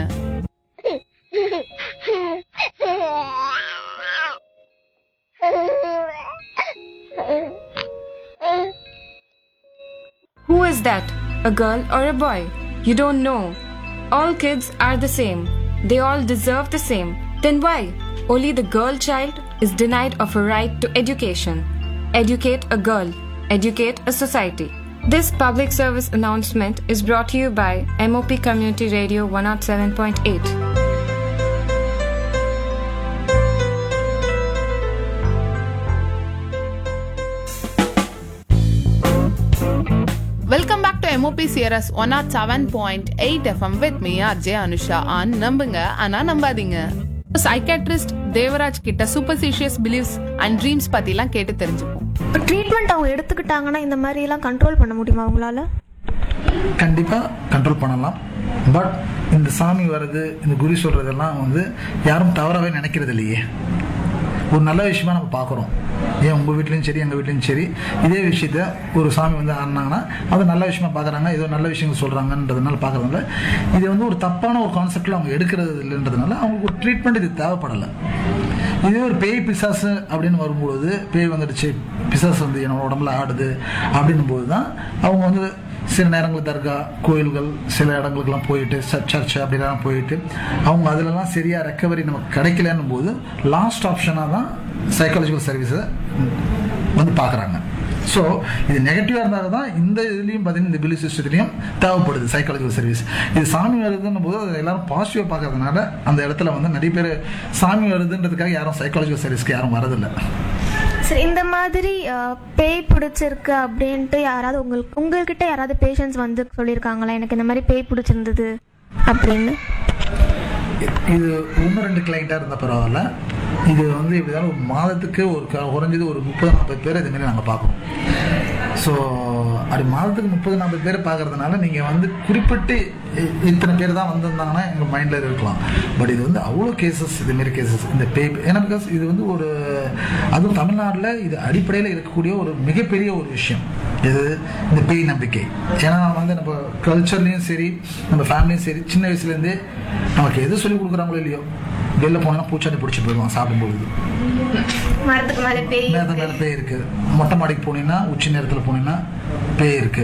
Speaker 5: Who is that? A girl or a boy? You don't know. All kids are the same. They all deserve the same. Then why? Only the girl child is denied of a right to education. Educate a girl. Educate a society. This public service announcement is brought to you by MOP Community Radio 107.8.
Speaker 2: Welcome welcome back to MOP CRS one nought seven point eight FM with me Ajay Anusha ஆன் நம்புங்க ஆனா நம்பாதீங்க சைக்காட்ரிஸ்ட் தேவராஜ் கிட்ட சூப்பர்சிஷியஸ் பிலீவ்ஸ் அண்ட் ட்ரீம்ஸ் பத்திலாம் கேட்டு தெரிஞ்சுப்போம்
Speaker 3: ட்ரீட்மெண்ட் அவங்க எடுத்துக்கிட்டாங்கன்னா இந்த மாதிரி எல்லாம் கண்ட்ரோல் பண்ண முடியுமா அவங்களால
Speaker 4: கண்டிப்பாக கண்ட்ரோல் பண்ணலாம் பட் இந்த சாமி வர்றது இந்த குரு சொல்றதெல்லாம் வந்து யாரும் தவறாகவே நினைக்கிறது இல்லையே ஒரு நல்ல விஷயமா நம்ம பார்க்குறோம் ஏன் உங்கள் வீட்லேயும் சரி எங்கள் வீட்லேயும் சரி இதே விஷயத்த ஒரு சாமி வந்து ஆடினாங்கன்னா அது நல்ல விஷயமா பார்க்குறாங்க ஏதோ நல்ல விஷயங்கள் சொல்கிறாங்கன்றதுனால பார்க்குறதுனால இது வந்து ஒரு தப்பான ஒரு கான்செப்டில் அவங்க எடுக்கிறது இல்லைன்றதுனால அவங்களுக்கு ஒரு ட்ரீட்மெண்ட் இது தேவைப்படலை இதே ஒரு பேய் பிசாசு அப்படின்னு வரும்பொழுது பேய் வந்துடுச்சு பிசாசு வந்து என்னோட உடம்புல ஆடுது அப்படின்னும் போது தான் அவங்க வந்து சில நேரங்கள் தர்கா கோயில்கள் சில இடங்களுக்கெல்லாம் போயிட்டு சர்ச் அப்படிலாம் போயிட்டு அவங்க அதிலலாம் சரியாக ரெக்கவரி நமக்கு கிடைக்கலன்னும் போது லாஸ்ட் ஆப்ஷனாக தான் சைக்காலஜிக்கல் சர்வீஸை வந்து பார்க்குறாங்க ஸோ இது நெகட்டிவாக இருந்தால் தான் இந்த இதுலேயும் பார்த்தீங்கன்னா இந்த பிலி சிஸ்டத்துலையும் தேவைப்படுது சைக்காலஜிக்கல் சர்வீஸ் இது சாமி வருதுன்னும் போது அதை எல்லாரும் பாசிட்டிவாக பார்க்கறதுனால அந்த இடத்துல வந்து நிறைய பேர் சாமி வருதுன்றதுக்காக யாரும் சைக்காலஜிக்கல் சர்வீஸ்க்கு யாரும் வரதில்லை
Speaker 3: சரி இந்த மாதிரி அஹ், பேய் பிடிச்சிருக்கு அப்படின்ட்டு யாராவது உங்களுக்கு உங்ககிட்ட யாராவது பேஷண்ட்ஸ் வந்து சொல்லியிருக்காங்களா எனக்கு இந்த மாதிரி பேய் பிடிச்சிருந்தது அப்படின்னு
Speaker 4: இது ஒன்று ரெண்டு கிளைண்ட்டாக இருந்தால் பரவாயில்ல இது வந்து இப்படிதான் ஒரு மாதத்துக்கு ஒரு க- குறைஞ்சது ஒரு முப்பது நாற்பது பேர் இதுமாரி நாங்கள் பார்க்குறோம் ஸோ அது மாதத்துக்கு முப்பது நாற்பது பேர் பார்க்கறதுனால நீங்கள் வந்து குறிப்பிட்டு இ- இத்தனை பேர் தான் வந்திருந்தாங்கன்னா எங்கள் மைண்டில் இருக்கலாம் பட் இது வந்து அவ்வளோ கேசஸ் இதுமாரி கேசஸ் இந்த பேய் ஏன்னா பிகாஸ் இது வந்து ஒரு அதுவும் தமிழ்நாட்டில் இது அடிப்படையில் இருக்கக்கூடிய ஒரு மிகப்பெரிய ஒரு விஷயம் இது இந்த பேய் நம்பிக்கை ஏன்னா வந்து நம்ம கல்ச்சர்லேயும் சரி நம்ம ஃபேமிலியும் சரி சின்ன வயசுலேருந்தே நமக்கு எது சொல்லி கொடுக்குறாங்களோ இல்லையோ வெளில போனா பூச்சாண்டி பிடிச்சி போயிடுவான் சாப்பிடும்போது
Speaker 3: மரத்துக்கு மேலே பேய்
Speaker 4: மேத மேல பேய் இருக்கு மொட்டை மாடிக்கு போனீங்கன்னா உச்சி நேரத்தில் போனீங்கன்னா பேய் இருக்கு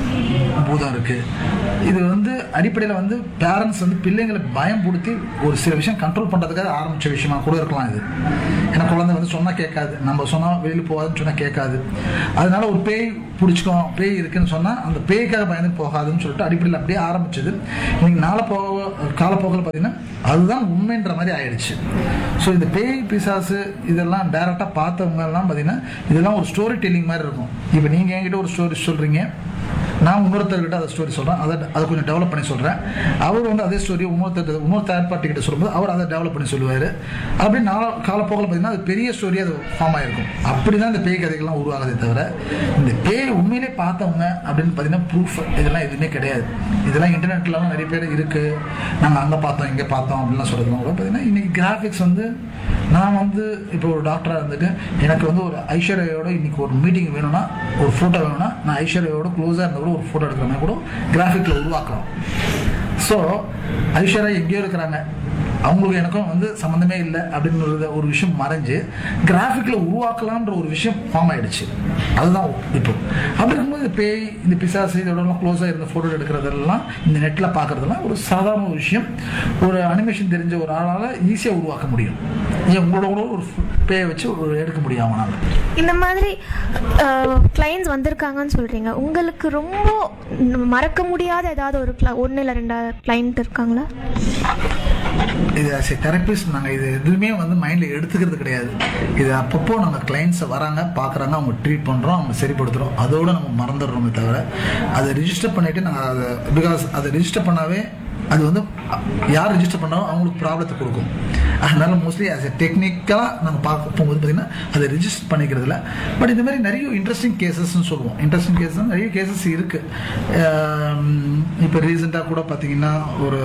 Speaker 4: பூதம் இருக்கு இது வந்து அடிப்படையில் வந்து பேரண்ட்ஸ் வந்து பிள்ளைங்களை பயம் கொடுத்து ஒரு சில விஷயம் கண்ட்ரோல் பண்ணுறதுக்காக ஆரம்பிச்ச விஷயமா கூட இருக்கலாம் இது ஏன்னா குழந்தை வந்து சொன்னால் கேட்காது நம்ம சொன்னால் வெளியில் போகாதுன்னு சொன்னால் கேட்காது அதனால ஒரு பேய் பிடிச்சிக்கோம் பேய் இருக்குன்னு சொன்னால் அந்த பேய்க்காக பயந்து போகாதுன்னு சொல்லிட்டு அடிப்படையில் அப்படியே ஆரம்பிச்சது இன்னைக்கு நாளை போக காலப்போக்கில் பார்த்தீங்கன்னா அதுதான் உண்மைன்ற மாதிரி ஆயிடுச்சு ஸோ இந்த பேய் பிசாசு இதெல்லாம் டேரெக்டாக பார்த்தவங்க எல்லாம் பார்த்தீங்கன்னா இதெல்லாம் ஒரு ஸ்டோரி டெல்லிங் மாதிரி இருக்கும் இப்போ நீங்கள் என்கிட்ட ஒரு ஸ்டோரி சொல்கிறீங்க நான் இன்னொருத்தர்கிட்ட அதை ஸ்டோரி சொல்கிறேன் அதை அதை கொஞ்சம் டெவலப் பண்ணி சொல்கிறேன் அவர் வந்து அதே ஸ்டோரி இன்னொருத்தர் இன்னொரு தேர்ட் பார்ட்டி கிட்ட சொல்லும்போது அவர் அதை டெவலப் பண்ணி சொல்லுவார் அப்படி நாள காலப்போக்கில் பார்த்தீங்கன்னா அது பெரிய ஸ்டோரி அது ஃபார்ம் ஆயிருக்கும் அப்படி தான் இந்த பேய் கதைகள்லாம் உருவாகுதே தவிர இந்த பேய் உண்மையிலே பார்த்தவங்க அப்படின்னு பார்த்தீங்கன்னா ப்ரூஃப் இதெல்லாம் எதுவுமே கிடையாது இதெல்லாம் இன்டர்நெட்லாம் நிறைய பேர் இருக்குது நாங்கள் அங்கே பார்த்தோம் இங்கே பார்த்தோம் அப்படின்லாம் சொல்கிறதுலாம் கூட பார்த்தீங்கன்னா இன்னைக்கு கிராஃபிக்ஸ் வந்து நான் வந்து இப்போ ஒரு டாக்டராக இருந்துட்டு எனக்கு வந்து ஒரு ஐஸ்வர்யாவோட இன்னைக்கு ஒரு மீட்டிங் வேணும்னா ஒரு ஃபோட்டோ வேணும்னா நான் ஐஸ்வர்யாவோட க்ளோஸாக இருந்தால் கூட ஒரு ஃபோட்டோ எடுக்கிற மாதிரி கூட கிராஃபிக்கில் உருவாக்குறோம் ஸோ ஐஸ்வர்யா எங்கேயோ இருக்கிறாங்க அவங்களுக்கு எனக்கும் வந்து சம்மந்தமே இல்லை அப்படின்றது ஒரு விஷயம் மறைஞ்சு கிராஃபிக்கில் உருவாக்கலான்ற ஒரு விஷயம் ஃபார்ம் ஆயிடுச்சு அதுதான் இப்போ அப்படி இருக்கும்போது இந்த பேய் இந்த பிசாசு இதோட க்ளோஸாக இருந்த ஃபோட்டோ எடுக்கிறதெல்லாம் இந்த நெட்டில் பார்க்குறதெல்லாம் ஒரு சாதாரண ஒரு விஷயம் ஒரு அனிமேஷன் தெரிஞ்ச ஒரு ஆளால் ஈஸியாக உருவாக்க முடியும் ஏன் உங்களோட கூட ஒரு பேயை வச்சு ஒரு எடுக்க முடியும் அவனால்
Speaker 3: இந்த மாதிரி கிளைண்ட்ஸ் வந்திருக்காங்கன்னு சொல்றீங்க உங்களுக்கு ரொம்ப மறக்க முடியாத ஏதாவது ஒரு ஒன்று இல்லை ரெண்டாவது கிளைண்ட் இருக்காங்களா
Speaker 4: இது ஆஸ் எ தெரப்பிஸ்ட் நாங்கள் இது எதுவுமே வந்து மைண்டில் எடுத்துக்கிறது கிடையாது இது அப்பப்போ நம்ம கிளைண்ட்ஸை வராங்க பார்க்குறாங்க அவங்க ட்ரீட் பண்ணுறோம் அவங்க சரிப்படுத்துகிறோம் அதோட நம்ம மறந்துடுறோமே தவிர அதை ரிஜிஸ்டர் பண்ணிவிட்டு நாங்கள் அதை பிகாஸ் அதை ரிஜிஸ்டர் பண்ணாவே அது வந்து யார் ரிஜிஸ்டர் பண்ணாலும் அவங்களுக்கு ப்ராப்ளத்தை கொடுக்கும் அதனால மோஸ்ட்லி ஆஸ் எ டெக்னிக்கலாக நம்ம பார்க்க போகும்போது பார்த்தீங்கன்னா அதை ரிஜிஸ்டர் பண்ணிக்கிறது இல்லை பட் இந்த மாதிரி நிறைய இன்ட்ரெஸ்டிங் கேசஸ்ன்னு சொல்லுவோம் இன்ட்ரெஸ்டிங் கேசஸ் நிறைய கேசஸ் இருக்குது இப்போ ரீசெண்டாக கூட பார்த்தீங்கன்னா ஒரு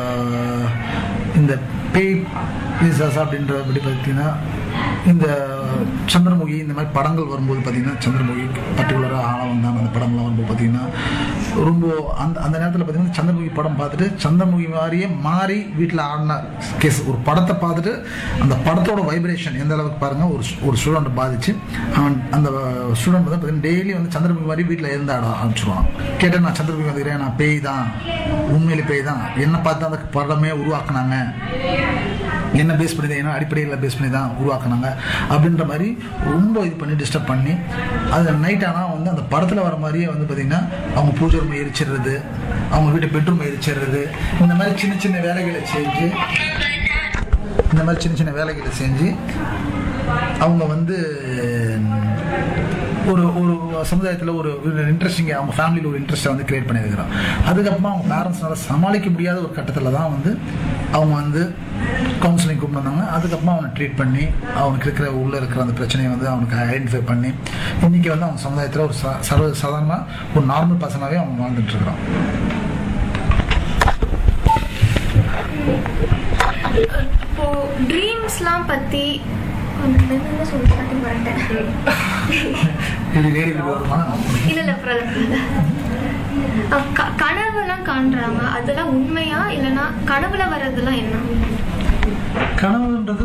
Speaker 4: இந்த பேய் பிசாஸ் அப்படின்றபடி பார்த்தீங்கன்னா இந்த சந்திரமுகி இந்த மாதிரி படங்கள் வரும்போது பார்த்தீங்கன்னா சந்திரமுகி பர்டிகுலராக ஆழம் தான் அந்த படம்லாம் வரும்போது பார்த்தீங்கன்னா ரொம்ப அந்த அந்த நேரத்தில் பார்த்தீங்கன்னா சந்திரமுகி படம் பார்த்துட்டு சந்திரமுகி மாதிரியே மாறி வீட்டில் ஆடின கேஸ் ஒரு படத்தை பார்த்துட்டு அந்த படத்தோட வைப்ரேஷன் எந்த அளவுக்கு பாருங்கள் ஒரு ஒரு ஸ்டூடெண்ட் பாதிச்சு அவன் அந்த ஸ்டூடெண்ட் வந்து பார்த்தீங்கன்னா டெய்லி வந்து சந்திரமுகி மாதிரி வீட்டில் இருந்து ஆட ஆரம்பிச்சிருவான் கேட்டேன் நான் சந்திரமுகி வந்துக்கிறேன் நான் பேய் தான் உண்மையிலே பேய் தான் என்னை பார்த்து அந்த படமே உருவாக்குனாங்க என்ன பேஸ் பண்ணி தான் என்ன அடிப்படையில் பேஸ் பண்ணி தான் உருவாக்குனாங்க அப்படின்ற மாதிரி ரொம்ப இது பண்ணி டிஸ்டர்ப் பண்ணி அது நைட் ஆனால் வந்து அந்த படத்தில் வர மாதிரியே வந்து பார்த்திங்கன்னா அவங்க பூஜை ரூம் எரிச்சிடுறது அவங்க வீட்டு பெட்ரூம் எரிச்சிடுறது இந்த மாதிரி சின்ன சின்ன வேலைகளை செஞ்சு இந்த மாதிரி சின்ன சின்ன வேலைகளை செஞ்சு அவங்க வந்து ஒரு ஒரு சமுதாயத்தில் ஒரு இன்ட்ரெஸ்டிங் அவங்க ஃபேமிலியில் ஒரு இன்ட்ரெஸ்ட்டை வந்து கிரியேட் பண்ணியிருக்கிறோம் அதுக்கப்புறமா அவங்க பேரண்ட்ஸ்னால சமாளிக்க முடியாத ஒரு கட்டத்தில் தான் வந்து அவங்க வந்து கவுன்சிலிங் கூப்பிட்டு வந்தாங்க அதுக்கப்புறமா அவனை ட்ரீட் பண்ணி அவனுக்கு இருக்கிற உள்ளே இருக்கிற அந்த பிரச்சனையை வந்து அவனுக்கு ஐடென்டிஃபை பண்ணி இன்றைக்கி வந்து அவங்க சமுதாயத்தில் ஒரு ச- சர்வ சாதாரணமாக ஒரு நார்மல் பர்சனாகவே அவன் வாழ்ந்துட்டு இருக்கிறான்
Speaker 3: இப்போ ட்ரீம்ஸ்லாம் பற்றி என்ன சொல்லிட்டு வரட்டேன்
Speaker 4: இது வேறு வருமா
Speaker 3: இல்ல இல்ல பரவாயில்ல அஹ் க- கனவுலாம் காண்றாங்க அதெல்லாம் உண்மையா இல்லைன்னா கனவுல வர்றதெல்லாம் என்ன
Speaker 4: கனவுன்றது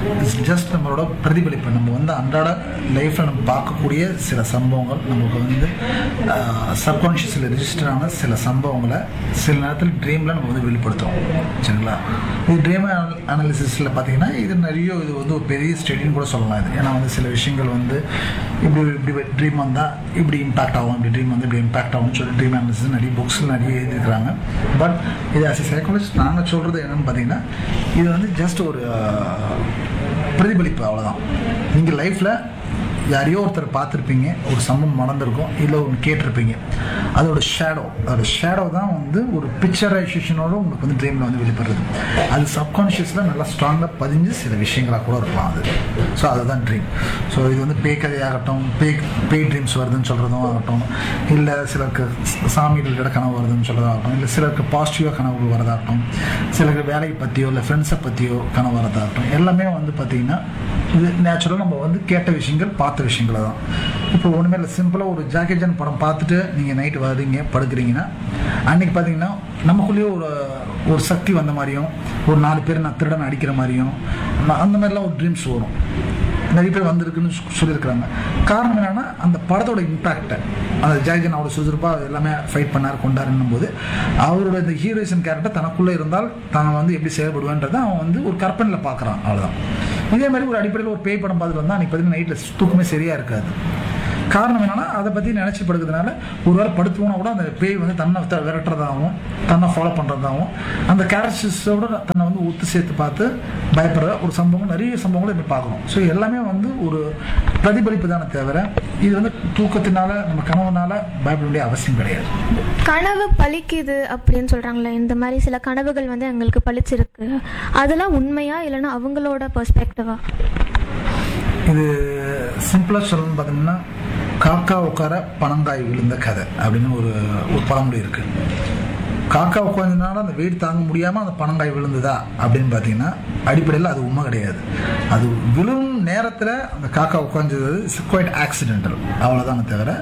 Speaker 4: ஜஸ்ட் நம்மளோட பிரதிபலிப்பு நம்ம வந்து அன்றாட லைஃப்பில் நம்ம பார்க்கக்கூடிய சில சம்பவங்கள் நமக்கு வந்து சப்கான்ஷியஸில் ரிஜிஸ்டர் ஆன சில சம்பவங்களை சில நேரத்தில் ட்ரீமில் நம்ம வந்து வெளிப்படுத்துவோம் சரிங்களா இது ட்ரீம் அனாலிசிஸில் பார்த்தீங்கன்னா இது நிறைய இது வந்து ஒரு பெரிய ஸ்டடின்னு கூட சொல்லலாம் இது ஏன்னா வந்து சில விஷயங்கள் வந்து இப்படி இப்படி ட்ரீம் வந்தால் இப்படி இம்பாக்ட் ஆகும் இப்படி ட்ரீம் வந்து இப்படி இம்பாக்ட் ஆகும்னு சொல்லி ட்ரீம் அனாலிசிஸ் நிறைய புக்ஸில் நிறைய எழுதியிருக்கிறாங்க பட் இது ஆஸ் எ சைக்காலஜிஸ்ட் நாங்கள் சொல்கிறது என்னன்னு பார்த்தீங்கன்னா இது வந்து ஜஸ்ட் ஒரு அஹ், பிரதிபலிப்பு அவ்வளோதான் நீங்கள் லைஃப்பில் யாரையோ ஒருத்தர் பார்த்துருப்பீங்க ஒரு சம்பவம் நடந்திருக்கும் இல்லை ஒன்று கேட்டிருப்பீங்க அதோட ஷேடோ அதோட ஷேடோ தான் வந்து ஒரு பிக்சரைசேஷனோட உங்களுக்கு வந்து ட்ரீமில் வந்து வெளிப்படுறது அது சப்கான்ஷியஸில் நல்லா ஸ்ட்ராங்காக பதிஞ்சு சில விஷயங்களாக கூட இருக்கலாம் அது ஸோ அதுதான் ட்ரீம் ஸோ இது வந்து பேய் கதையாகட்டும் பேய் பேய் ட்ரீம்ஸ் வருதுன்னு சொல்கிறதும் ஆகட்டும் இல்லை சிலருக்கு சாமி ரிலேட்டட் கனவு வருதுன்னு சொல்கிறதாகட்டும் இல்லை சிலருக்கு பாசிட்டிவாக கனவு வரதாகட்டும் சிலருக்கு வேலையை பற்றியோ இல்லை ஃப்ரெண்ட்ஸை பற்றியோ கனவு வரதாகட்டும் எல்லாமே வந்து பார்த்திங்கன்னா இது நேச்சுரலாக நம்ம வந்து கேட்ட விஷயங்கள் பார்த்த விஷயங்களை தான் இப்போ ஒன்றுமே இல்லை சிம்பிளாக ஒரு ஜாக்கி ஜான் படம் பார்த்துட்டு நீங்கள் நைட்டு வரீங்க படுக்கிறீங்கன்னா அன்றைக்கி பார்த்தீங்கன்னா நமக்குள்ளேயே ஒரு ஒரு சக்தி வந்த மாதிரியும் ஒரு நாலு பேர் நான் திருடன் அடிக்கிற மாதிரியும் நான் அந்த மாதிரிலாம் ஒரு ட்ரீம்ஸ் வரும் நிறைய பேர் வந்திருக்குன்னு சொ- சொல்லியிருக்கிறாங்க காரணம் என்னன்னா அந்த படத்தோட இம்பாக்டை அந்த ஜாய்ஜன் அவ்வளோ சுறுசுறுப்பாக எல்லாமே ஃபைட் பண்ணார் கொண்டாருன்னும் போது அவரோட இந்த ஹீரோயிசன் கேரக்டர் தனக்குள்ளே இருந்தால் தான் வந்து எப்படி செயல்படுவேன்றதை அவன் வந்து ஒரு கற்பனையில் பார்க்குறான் அவ்வளோதான் இதே மாதிரி ஒரு அடிப்படையில் ஒரு பேய் படம் பார்த்துட்டு வந்தால் அன்றைக்கி பார்த்தீங்கன்னா நைட்டில் தூக்கமே சரியாக இருக்காது காரணம் என்னன்னா அதை பற்றி நினச்சி படுக்கிறதுனால ஒரு வேளை படுத்துவோனா கூட அந்த பேய் வந்து தன்னை த- விரட்டுறதாகவும் தன்னை ஃபாலோ பண்ணுறதாகவும் அந்த கேரக்டர்ஸோட தன்னை வந்து ஒத்து சேர்த்து பார்த்து பயப்படுற ஒரு சம்பவம் நிறைய சம்பவங்களை இப்போ பார்க்குறோம் ஸோ எல்லாமே வந்து ஒரு பிரதிபலிப்பு தானே தவிர இது வந்து தூக்கத்தினால நம்ம கனவுனால பயப்பட வேண்டிய அவசியம் கிடையாது
Speaker 3: கனவு பலிக்குது அப்படின்னு சொல்றாங்களே இந்த மாதிரி சில கனவுகள் வந்து எங்களுக்கு பளிச்சிருக்கு அதெல்லாம் உண்மையா இல்லைன்னா அவங்களோட பெர்ஸ்பெக்டிவா
Speaker 4: இது சிம்பிளாக சொல்லணும்னு பார்த்தீங்கன்னா காக்கா உட்கார பனங்காய் விழுந்த கதை அப்படின்னு ஒரு ஒரு பழமொழி இருக்கு காக்கா உட்காந்ததுனால அந்த வெயிட் தாங்க முடியாமல் அந்த பனங்காய் விழுந்ததா அப்படின்னு பார்த்தீங்கன்னா அடிப்படையில் அது உண்மை கிடையாது அது விழும் நேரத்தில் அந்த காக்கா உட்காந்தது குவைட் ஆக்சிடென்டல் அவ்வளோதானே தவிர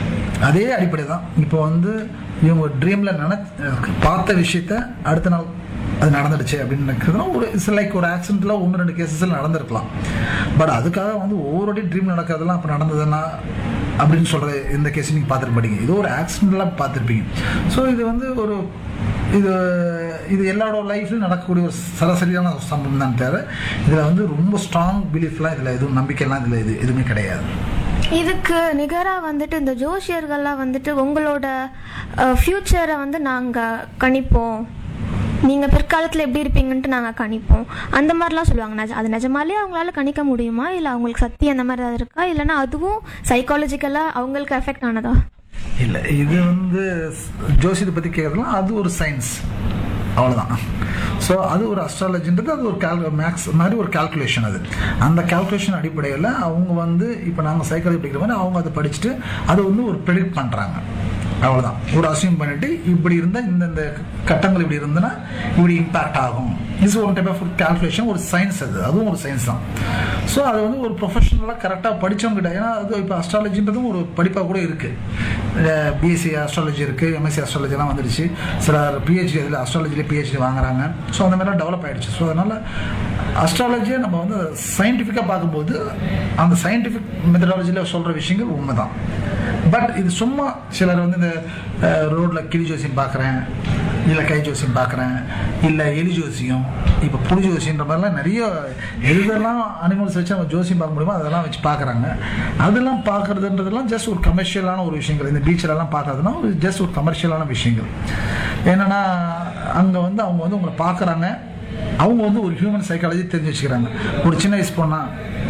Speaker 4: அதே அடிப்படை தான் இப்போ வந்து இவங்க ட்ரீமில் நினை பார்த்த விஷயத்த அடுத்த நாள் அது நடந்துடுச்சு அப்படின்னு நினைக்கிறதுனா ஒரு இட்ஸ் லைக் ஒரு ஆக்சிடென்ட்டில் ஒன்று ரெண்டு கேசஸில் நடந்திருக்கலாம் பட் அதுக்காக வந்து ஒவ்வொரு ட்ரீம் நடக்கிறதெல்லாம் அப்போ நடந்ததுன்னா அப்படின்னு சொல்கிற இந்த கேஸ் நீங்கள் பார்த்துருப்பீங்க இது ஒரு ஆக்சிடென்ட்லாம் பார்த்துருப்பீங்க ஸோ இது வந்து ஒரு இது இது எல்லாரோட லைஃப்லையும் நடக்கக்கூடிய ஒரு சராசரியான ஒரு சம்பவம் தான் தவிர இதில் வந்து ரொம்ப ஸ்ட்ராங் பிலீஃப்லாம் இதில் எதுவும் நம்பிக்கைலாம் இதில் இது எதுவுமே கிடையாது
Speaker 3: இதுக்கு நிகரா வந்துட்டு இந்த ஜோசியர்கள்லாம் வந்துட்டு உங்களோட ஃப்யூச்சரை வந்து நாங்க கணிப்போம் நீங்க பிற்காலத்துல எப்படி இருப்பீங்கன்ட்டு நாங்க கணிப்போம் அந்த மாதிரிலாம் சொல்லுவாங்க நிஜ- அது நிஜமாலே அவங்களால கணிக்க முடியுமா இல்ல அவங்களுக்கு சக்தி அந்த மாதிரி ஏதாவது இருக்கா இல்லைன்னா அதுவும் சைக்காலஜிக்கலா அவங்களுக்கு எஃபெக்ட் ஆனதா
Speaker 4: இல்லை இது வந்து ஜோசியத்தை பற்றி கேட்குறதுலாம் அது ஒரு சயின்ஸ் அவ்வளோதான் ஸோ அது ஒரு அஸ்ட்ராலஜின்றது அது ஒரு கேல் மேக்ஸ் மாதிரி ஒரு கால்குலேஷன் அது அந்த கால்குலேஷன் அடிப்படையில் அவங்க வந்து இப்போ நாங்கள் சைக்காலஜி படிக்கிற மாதிரி அவங்க அதை படிச்சுட்டு அதை வந்து ஒரு ப்ரெடிக்ட் பண்ணுறாங்க அவ்வளோதான் ஒரு அசியூம் பண்ணிட்டு இப்படி இருந்தால் இந்தந்த கட்டங்கள் இப்படி இருந்ததுன்னா இப்படி இம்பாக்ட் ஆகும் இஸ் ஒரு டைப் ஆஃப் கால்குலேஷன் ஒரு சயின்ஸ் அது அதுவும் ஒரு சயின்ஸ் தான் ஸோ அது வந்து ஒரு ப்ரொஃபஷனலாக கரெக்டாக படித்தவங்க கிட்ட ஏன்னா அது இப்போ அஸ்ட்ராலஜின்றதும் ஒரு படிப்பாக கூட இருக்குது பிஎஸ்சி அஸ்ட்ராலஜி இருக்குது எம்எஸ்சி அஸ்ட்ராலஜிலாம் வந்துடுச்சு சில பிஹெச்டி அதில் அஸ்ட்ராலஜியில் பிஹெச்டி வாங்குறாங்க ஸோ அந்த மாதிரிலாம் டெவலப் ஆயிடுச்சு ஸோ அதனால் அஸ்ட்ராலஜியை நம்ம வந்து சயின்டிஃபிக்காக பார்க்கும்போது அந்த சயின்டிஃபிக் மெத்தடாலஜியில் சொல்கிற விஷயங்கள் உண்மை தான் பட் இது சும்மா சிலர் வந்து இந்த ரோட்டில் கிளி ஜோசியம் பார்க்குறேன் இல்லை கை ஜோசியம் பார்க்குறேன் இல்லை எலி ஜோசியம் இப்போ புலி ஜோசியன்ற மாதிரிலாம் நிறைய எதெல்லாம் அனிமல்ஸ் வச்சு அவங்க ஜோசியம் பார்க்க முடியுமோ அதெல்லாம் வச்சு பார்க்குறாங்க அதெல்லாம் பார்க்குறதுன்றதெல்லாம் ஜஸ்ட் ஒரு கமர்ஷியலான ஒரு விஷயங்கள் இந்த பீச்சிலலாம் பார்க்கறதுனா ஒரு ஜஸ்ட் ஒரு கமர்ஷியலான விஷயங்கள் என்னென்னா அங்கே வந்து அவங்க வந்து உங்களை பார்க்குறாங்க அவங்க வந்து ஒரு ஹியூமன் சைக்காலஜி தெரிஞ்சு வச்சுக்கிறாங்க ஒரு சின்ன வயசு பொண்ணா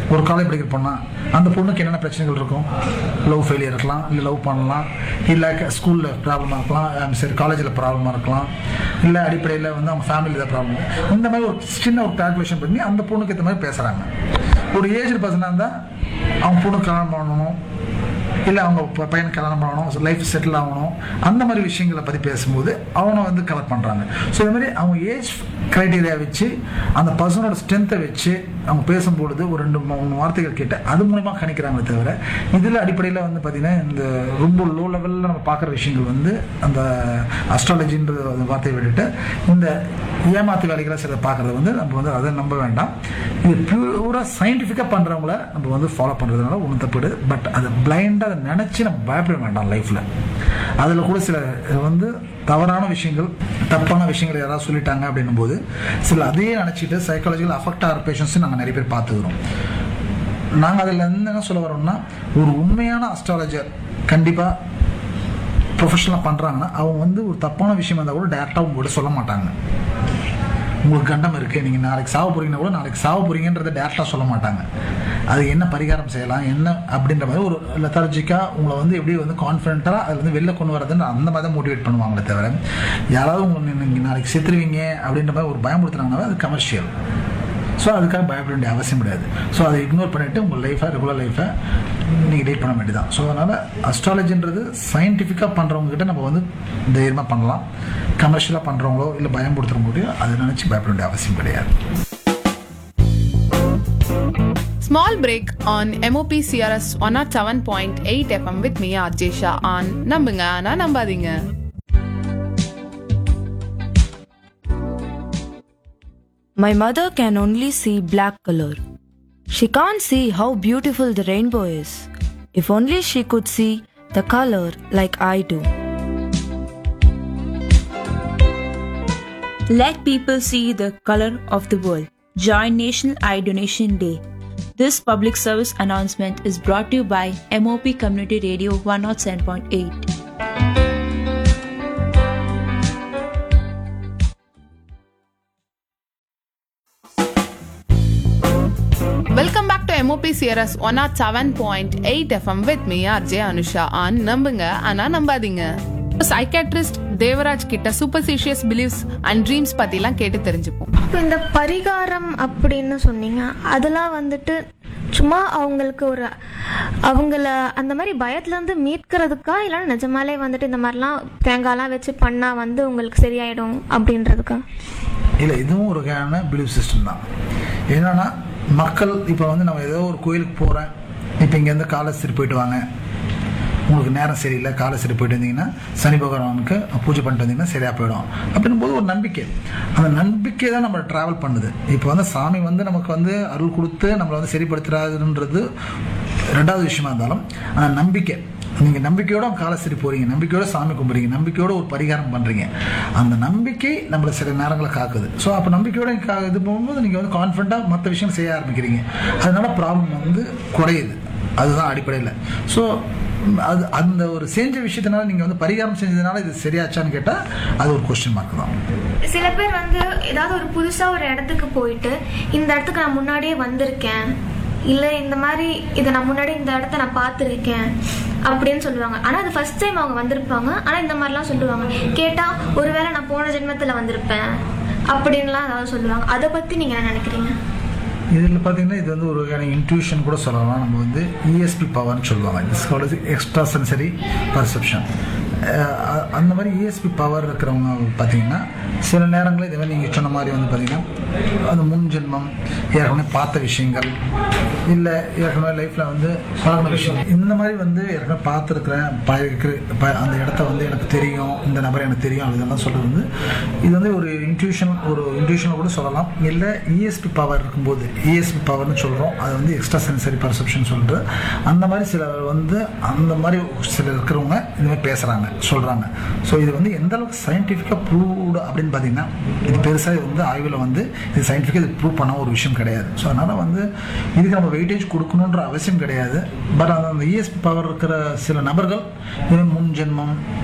Speaker 4: ஒரு காலேஜ் படிக்கிற பொண்ணா அந்த பொண்ணுக்கு என்னென்ன பிரச்சனைகள் இருக்கும் லவ் ஃபெயிலியர் இருக்கலாம் இல்லை லவ் பண்ணலாம் இல்லை ஸ்கூலில் ப்ராப்ளமாக இருக்கலாம் சரி காலேஜில் ப்ராப்ளமாக இருக்கலாம் இல்லை அடிப்படையில் வந்து அவங்க ஃபேமிலியில் ஏதாவது ப்ராப்ளம் இந்த மாதிரி ஒரு சின்ன ஒரு கால்குலேஷன் பண்ணி அந்த பொண்ணுக்கு ஏற்ற மாதிரி பேசுகிறாங்க ஒரு ஏஜ் பர்சனாக இருந்தால் அவங்க பொண்ணு கல்யாணம் பண்ணணும் இல்லை அவங்க ப- பையனுக்கு கல்யாணம் பண்ணணும் லைஃப் செட்டில் ஆகணும் அந்த மாதிரி விஷயங்களை பற்றி பேசும்போது அவனை வந்து கலெக்ட் பண்ணுறாங்க ஸோ இந்த மாதிரி அவங்க ஏஜ் க்ரைட்டீரியா வச்சு அந்த பர்சனோட ஸ்ட்ரென்த்தை வச்சு அவங்க பேசும்பொழுது ஒரு ரெண்டு மூணு வார்த்தைகள் கேட்டு அது மூலமா கணிக்கிறாங்களே தவிர இதில் அடிப்படையில் வந்து பார்த்திங்கன்னா இந்த ரொம்ப லோ லெவலில் நம்ம பார்க்குற விஷயங்கள் வந்து அந்த அஸ்ட்ராலஜின்ற வார்த்தையை விட்டுட்டு இந்த ஏமாத்து வேலைகளை சில பார்க்குறது வந்து நம்ம வந்து அதை நம்ப வேண்டாம் இது பியூராக சயின்டிஃபிக்காக பண்ணுறவங்கள நம்ம வந்து ஃபாலோ பண்ணுறதுனால ஒன்றும் தப்பிடு பட் அதை பிளைண்டாக அதை நினச்சி நம்ம பயப்பட வேண்டாம் லைஃப்பில் அதில் கூட சில வந்து தவறான விஷயங்கள் தப்பான விஷயங்கள் யாராவது சொல்லிட்டாங்க அப்படின்னும் போது சில அதையே நினச்சிட்டு சைக்காலஜிக்கல் அஃபெக்ட் ஆகிற பேஷண்ட்ஸும் நாங்கள் நிறைய பேர் பார்த்துக்கிறோம் நாங்கள் அதில் இருந்து என்ன சொல்ல வரோம்னா ஒரு உண்மையான அஸ்ட்ராலஜர் கண்டிப்பாக ப்ரொஃபஷனலாக பண்ணுறாங்கன்னா அவங்க வந்து ஒரு தப்பான விஷயம் இருந்தால் கூட டேரெக்டாக உங்கள்கிட்ட சொல்ல மாட்டாங்க உங்களுக்கு கண்டம் இருக்குது நீங்கள் நாளைக்கு சாவ போறீங்கன்னா கூட நாளைக்கு சாவ போறீங்கன்றதை டேரெக்டாக சொல்ல மாட்டாங்க அது என்ன பரிகாரம் செய்யலாம் என்ன அப்படின்ற மாதிரி ஒரு லெத்தாலஜிக்காக உங்களை வந்து எப்படி வந்து கான்ஃபிடென்ட்டாக அதில் வந்து வெளில கொண்டு வரதுன்னு அந்த மாதிரி தான் மோட்டிவேட் பண்ணுவாங்களே தவிர யாராவது உங்களை நீங்கள் நாளைக்கு செத்துருவீங்க அப்படின்ற மாதிரி ஒரு பயமுறுத்துனாங்கனாவே அது கமர்ஷியல் ஸோ அதுக்காக பயப்பட வேண்டிய அவசியம் கிடையாது ஸோ அதை இக்னோர் பண்ணிவிட்டு உங்கள் லைஃபை ரெகுலர் லைஃபை நீங்கள் லீட் பண்ண வேண்டியதான் ஸோ அதனால் அஸ்ட்ராலஜின்றது சயின்டிஃபிக்காக பண்ணுறவங்க கிட்ட நம்ம வந்து தைரியமாக பண்ணலாம் கமர்ஷியலாக பண்ணுறவங்களோ இல்லை பயன்படுத்துகிறவங்களோ அதை நினச்சி பயப்பட வேண்டிய அவசியம் கிடையாது
Speaker 2: Small break on MOP CRS 107.8 FM with me, RJ Shah on நம்புங்க ஆனா நம்பாதீங்க
Speaker 6: My mother can only see black color. She can't see how beautiful the rainbow is. If only she could see the color like I do.
Speaker 1: Let people see the color of the world. Join National Eye Donation Day. This public service announcement is brought to you by MOP Community Radio 107.8.
Speaker 2: Welcome back to MOP CRS 107.8 FM with me, RJ Anusha on நம்புங்க ஆனா நம்பாதீங்க சைக்காட்ரிஸ்ட் தேவராஜ் கிட்ட சூப்பர்சிஷியஸ் பிலீவ்ஸ் அண்ட் ட்ரீம்ஸ் பத்திலாம் கேட்டு தெரிஞ்சுப்போம்
Speaker 3: இப்போ இந்த பரிகாரம் அப்படின்னு சொன்னீங்க அதெல்லாம் வந்துட்டு சும்மா அவங்களுக்கு ஒரு அவங்கள அந்த மாதிரி பயத்துலேருந்து மீட்கிறதுக்கா இல்லைன்னா நிஜமாலே வந்துட்டு இந்த மாதிரிலாம் தேங்காய்லாம் வச்சு பண்ணால் வந்து உங்களுக்கு சரியாயிடும் அப்படின்றதுக்கா
Speaker 4: இல்லை இதுவும் ஒரு வகையான பிலீஃப் சிஸ்டம் தான் என்னன்னா மக்கள் இப்போ வந்து நம்ம ஏதோ ஒரு கோயிலுக்கு போகிறேன் இப்போ இங்கேருந்து காலஸ்திரி போயிட்டு வாங்க உங்களுக்கு நேரம் சரியில்லை காலஸ்திரி போயிட்டு வந்தீங்கன்னா சனி பகவானுக்கு பூஜை பண்ணிட்டு வந்தீங்கன்னா சரியாக போயிடும் அப்படின்னும் போது ஒரு நம்பிக்கை அந்த நம்பிக்கை தான் நம்ம ட்ராவல் பண்ணுது இப்போ வந்து சாமி வந்து நமக்கு வந்து அருள் கொடுத்து நம்மளை வந்து சரிப்படுத்துறாதுன்றது ரெண்டாவது விஷயமா இருந்தாலும் ஆனால் நம்பிக்கை நீங்கள் நம்பிக்கையோட காலஸ்திரி போறீங்க நம்பிக்கையோட சாமி கும்பிட்றீங்க நம்பிக்கையோட ஒரு பரிகாரம் பண்ணுறீங்க அந்த நம்பிக்கை நம்மளை சில நேரங்களை காக்குது ஸோ அப்போ நம்பிக்கையோட கா- இது போகும்போது நீங்கள் வந்து கான்ஃபிடண்ட்டாக மற்ற விஷயம் செய்ய ஆரம்பிக்கிறீங்க அதனால ப்ராப்ளம் வந்து குறையுது அதுதான் அடிப்படையில் ஸோ அது அந்த ஒரு செஞ்ச விஷயத்தினால நீங்கள் வந்து பரிகாரம் செஞ்சதுனால இது சரியாச்சான்னு கேட்டால் அது ஒரு கொஸ்டின் மார்க் தான்
Speaker 3: சில பேர் வந்து ஏதாவது ஒரு புதுசாக ஒரு இடத்துக்கு போயிட்டு இந்த இடத்துக்கு நான் முன்னாடியே வந்திருக்கேன் இல்லை இந்த மாதிரி இதை நான் முன்னாடி இந்த இடத்த நான் பார்த்துருக்கேன் அப்படின்னு சொல்லுவாங்க ஆனால் அது ஃபர்ஸ்ட் டைம் அவங்க வந்திருப்பாங்க ஆனால் இந்த மாதிரிலாம் சொல்லுவாங்க கேட்டால் ஒருவேளை நான் போன ஜென்மத்தில் வந்திருப்பேன் அப்படின்லாம் ஏதாவது சொல்லுவாங்க அதை பற்றி நீங்கள் என்ன நினைக்கிறீங்க
Speaker 4: இதில் பார்த்தீங்கன்னா இது வந்து ஒரு வகையான இன்ட்யூஷன் கூட சொல்லலாம் நம்ம வந்து இஎஸ்பி பவர்னு சொல்லுவாங்க it's called extra sensory perception அந்த மாதிரி இஎஸ்பி பவர் இருக்கிறவங்க பார்த்தீங்கன்னா சில நேரங்களில் இதே மாதிரி நீங்கள் சொன்ன மாதிரி வந்து பார்த்தீங்கன்னா அந்த முன் ஜென்மம் ஏற்கனவே பார்த்த விஷயங்கள் இல்லை ஏற்கனவே லைஃப்பில் வந்து பழகின விஷயம் இந்த மாதிரி வந்து ஏற்கனவே பார்த்துருக்குறேன் பழகிருக்கிற ப- அந்த இடத்த வந்து எனக்கு தெரியும் இந்த நபர் எனக்கு தெரியும் இதெல்லாம் சொல்கிறது வந்து இது வந்து ஒரு இன்ட்யூஷன் ஒரு இன்ட்யூஷன் கூட சொல்லலாம் இல்லை இஎஸ்பி பவர் இருக்கும்போது இஎஸ்பி பவர்னு சொல்கிறோம் அது வந்து எக்ஸ்ட்ரா சென்சரி பர்செப்ஷன் சொல்கிறது அந்த மாதிரி சிலர் வந்து அந்த மாதிரி சிலர் இருக்கிறவங்க இந்த மாதிரி பேசுகிறாங்க சொல்கிறாங்க ஸோ இது வந்து எந்த அளவுக்கு சயின்டிஃபிக்காக ப்ரூவ்டு அப்படின்னு பார்த்தீங்கன்னா இது பெருசாக வந்து ஆய்வில் வந்து இது சயின்டிஃபிக்காக இது ப்ரூவ் பண்ண ஒரு விஷயம் கிடையாது ஸோ அதனால் வந்து இதுக்கு நம்ம வெயிட்டேஜ் கொடுக்கணுன்ற அவசியம் கிடையாது பட் அந்த இஎஸ்பி பவர் இருக்கிற சில நபர்கள் இது முன் ஜென்மம்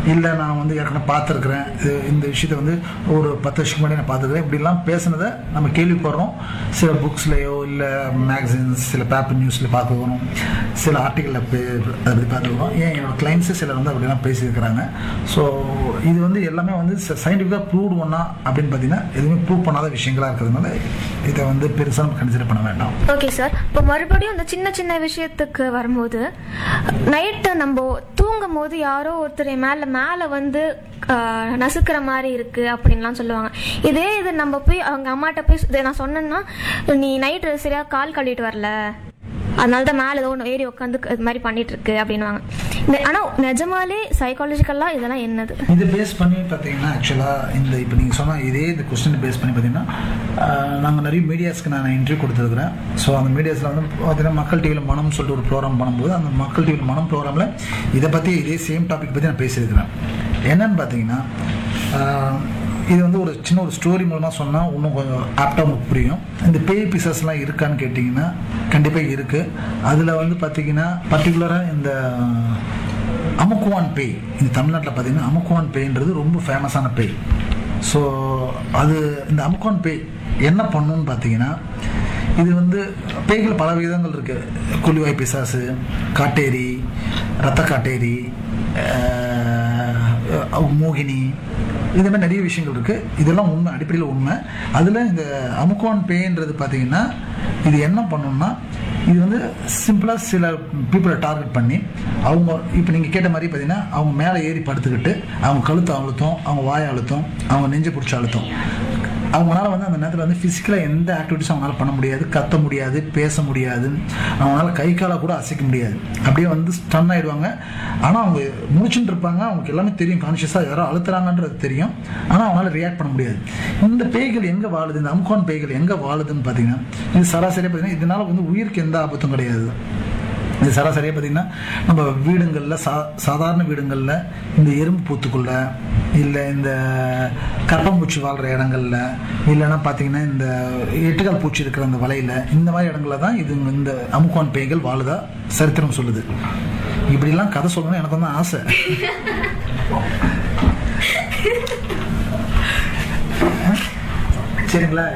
Speaker 4: இல்லை நான் வந்து ஏற்கனவே பார்த்துருக்குறேன் இது இந்த விஷயத்தை வந்து ஒரு பத்து வருஷத்துக்கு முன்னாடி நான் பார்த்துருக்குறேன் இப்படிலாம் பேசுனதை நம்ம கேள்விப்படுறோம் சில புக்ஸ்லையோ இல்லை மேகசின்ஸ் சில பேப்பர் நியூஸில் பார்த்துக்கிறோம் சில ஆர்டிக்கலில் அதை பற்றி பார்த்துக்கிறோம் ஏன் என்னோட கிளைண்ட்ஸு சிலர் வந்து அப்படிலாம் பேசியிருக்கிறாங்க ஸோ இது வந்து எல்லாமே வந்து சயின்டிஃபிக்காக ப்ரூவ்டு ஒன்றா அப்படின்னு பார்த்தீங்கன்னா எதுவுமே ப்ரூவ் பண்ணாத விஷயங்களா இருக்கிறதுனால இதை வந்து பெருசாக நம்ம கன்சிடர் பண்ண வேண்டாம்
Speaker 3: ஓகே சார் இப்போ மறுபடியும் இந்த சின்ன சின்ன விஷயத்துக்கு வரும்போது நைட்டு நம்ம தூங்கும் போது யாரோ ஒருத்தர் என் மேல மேல வந்து ஆஹ், நசுக்கிற மாதிரி இருக்கு அப்படின்லாம் சொல்லுவாங்க இதே இது நம்ம போய் அவங்க அம்மாட்ட போய் இதை நான் சொன்னேன்னா நீ நைட்டு சரியா கால் கழுவிட்டு வரல அதனால தான் மேலே ஏதோ ஒன்று ஏறி உட்காந்து இது மாதிரி பண்ணிட்டு இருக்கு அப்படின்னுவாங்க இந்த ஆனால் நிஜமாலே சைக்காலஜிக்கலாக இதெல்லாம் என்னது
Speaker 4: இது பேஸ் பண்ணி பார்த்தீங்கன்னா ஆக்சுவலாக இந்த இப்போ நீங்கள் சொன்ன இதே இந்த கொஸ்டின் பேஸ் பண்ணி பார்த்தீங்கன்னா நாங்கள் நிறைய மீடியாஸ்க்கு நான் இன்டர்வியூ கொடுத்துருக்குறேன் ஸோ அந்த மீடியாஸில் வந்து பார்த்தீங்கன்னா மக்கள் டிவியில் மனம் சொல்லிட்டு ஒரு ப்ரோக்ராம் பண்ணும்போது அந்த மக்கள் டிவியில் மனம் ப்ரோக்ராமில் இதை பற்றி இதே சேம் டாபிக் பற்றி நான் பேசியிருக்கிறேன் என்னன்னு பார்த்தீங்கன்னா ஆஹ், இது வந்து ஒரு சின்ன ஒரு ஸ்டோரி மூலமாக சொன்னால் இன்னும் கொஞ்சம் ஆப்டாக உங்களுக்கு புரியும் இந்த பேய் பிசஸ்லாம் இருக்கான்னு கேட்டிங்கன்னா கண்டிப்பாக இருக்குது அதில் வந்து பார்த்தீங்கன்னா பர்டிகுலராக இந்த அமுக்குவான் பேய் இந்த தமிழ்நாட்டில் பார்த்தீங்கன்னா அமுக்குவான் பேய்ன்றது ரொம்ப ஃபேமஸான பேய் ஸோ அது இந்த அமுக்குவான் பேய் என்ன பண்ணுன்னு பார்த்தீங்கன்னா இது வந்து பேய்கள் பல விதங்கள் இருக்குது குழிவாய் பிசாசு காட்டேரி ரத்த காட்டேரி அஹ், மோகினி இது மாதிரி நிறைய விஷயங்கள் இருக்குது இதெல்லாம் உண்மை அடிப்படையில் உண்மை அதில் இந்த அமுக்குவான் பேய்ன்றது பார்த்தீங்கன்னா இது என்ன பண்ணும்னா இது வந்து சிம்பிளாக சில பீப்புளை டார்கெட் பண்ணி அவங்க இப்போ நீங்கள் கேட்ட மாதிரி பார்த்தீங்கன்னா அவங்க மேலே ஏறி படுத்துக்கிட்டு அவங்க கழுத்தை அழுத்தம் அவங்க வாயை அழுத்தம் அவங்க நெஞ்சை பிடிச்சி அழுத்தம் அவங்களால வந்து அந்த நேரத்தில் வந்து ஃபிசிக்கலாக எந்த ஆக்டிவிட்டிஸும் அவங்களால பண்ண முடியாது கத்த முடியாது பேச முடியாது அவங்களால கை காலை கூட அசைக்க முடியாது அப்படியே வந்து ஸ்டன் ஆயிடுவாங்க ஆனால் அவங்க முடிச்சுட்டு இருப்பாங்க அவங்களுக்கு எல்லாமே தெரியும் கான்ஷியஸாக யாரோ அழுத்துறாங்கன்றது தெரியும் ஆனால் அவங்களால ரியாக்ட் பண்ண முடியாது இந்த பேய்கள் எங்கே வாழுது இந்த அம்கான் பேய்கள் எங்கே வாழுதுன்னு பார்த்தீங்கன்னா இது சராசரியாக பார்த்தீங்கன்னா இதனால வந்து உயிருக்கு எந்த ஆபத்தும் கிடையாது இது சராசரியாக பார்த்தீங்கன்னா நம்ம வீடுங்களில் சா சாதாரண வீடுங்களில் இந்த எறும்பு பூத்துக்குள்ள இல்லை இந்த கற்பம்பூச்சி வாழ்கிற இடங்கள்ல இல்லைன்னா பார்த்தீங்கன்னா இந்த எட்டுக்கால் பூச்சி இருக்கிற அந்த வலையில் இந்த மாதிரி இடங்கள்ல தான் இது இந்த அமுக்குவான் பேய்கள் வாழுதா சரித்திரம் சொல்லுது இப்படிலாம் கதை சொல்லணும்னு எனக்கு வந்து ஆசை சரிங்களா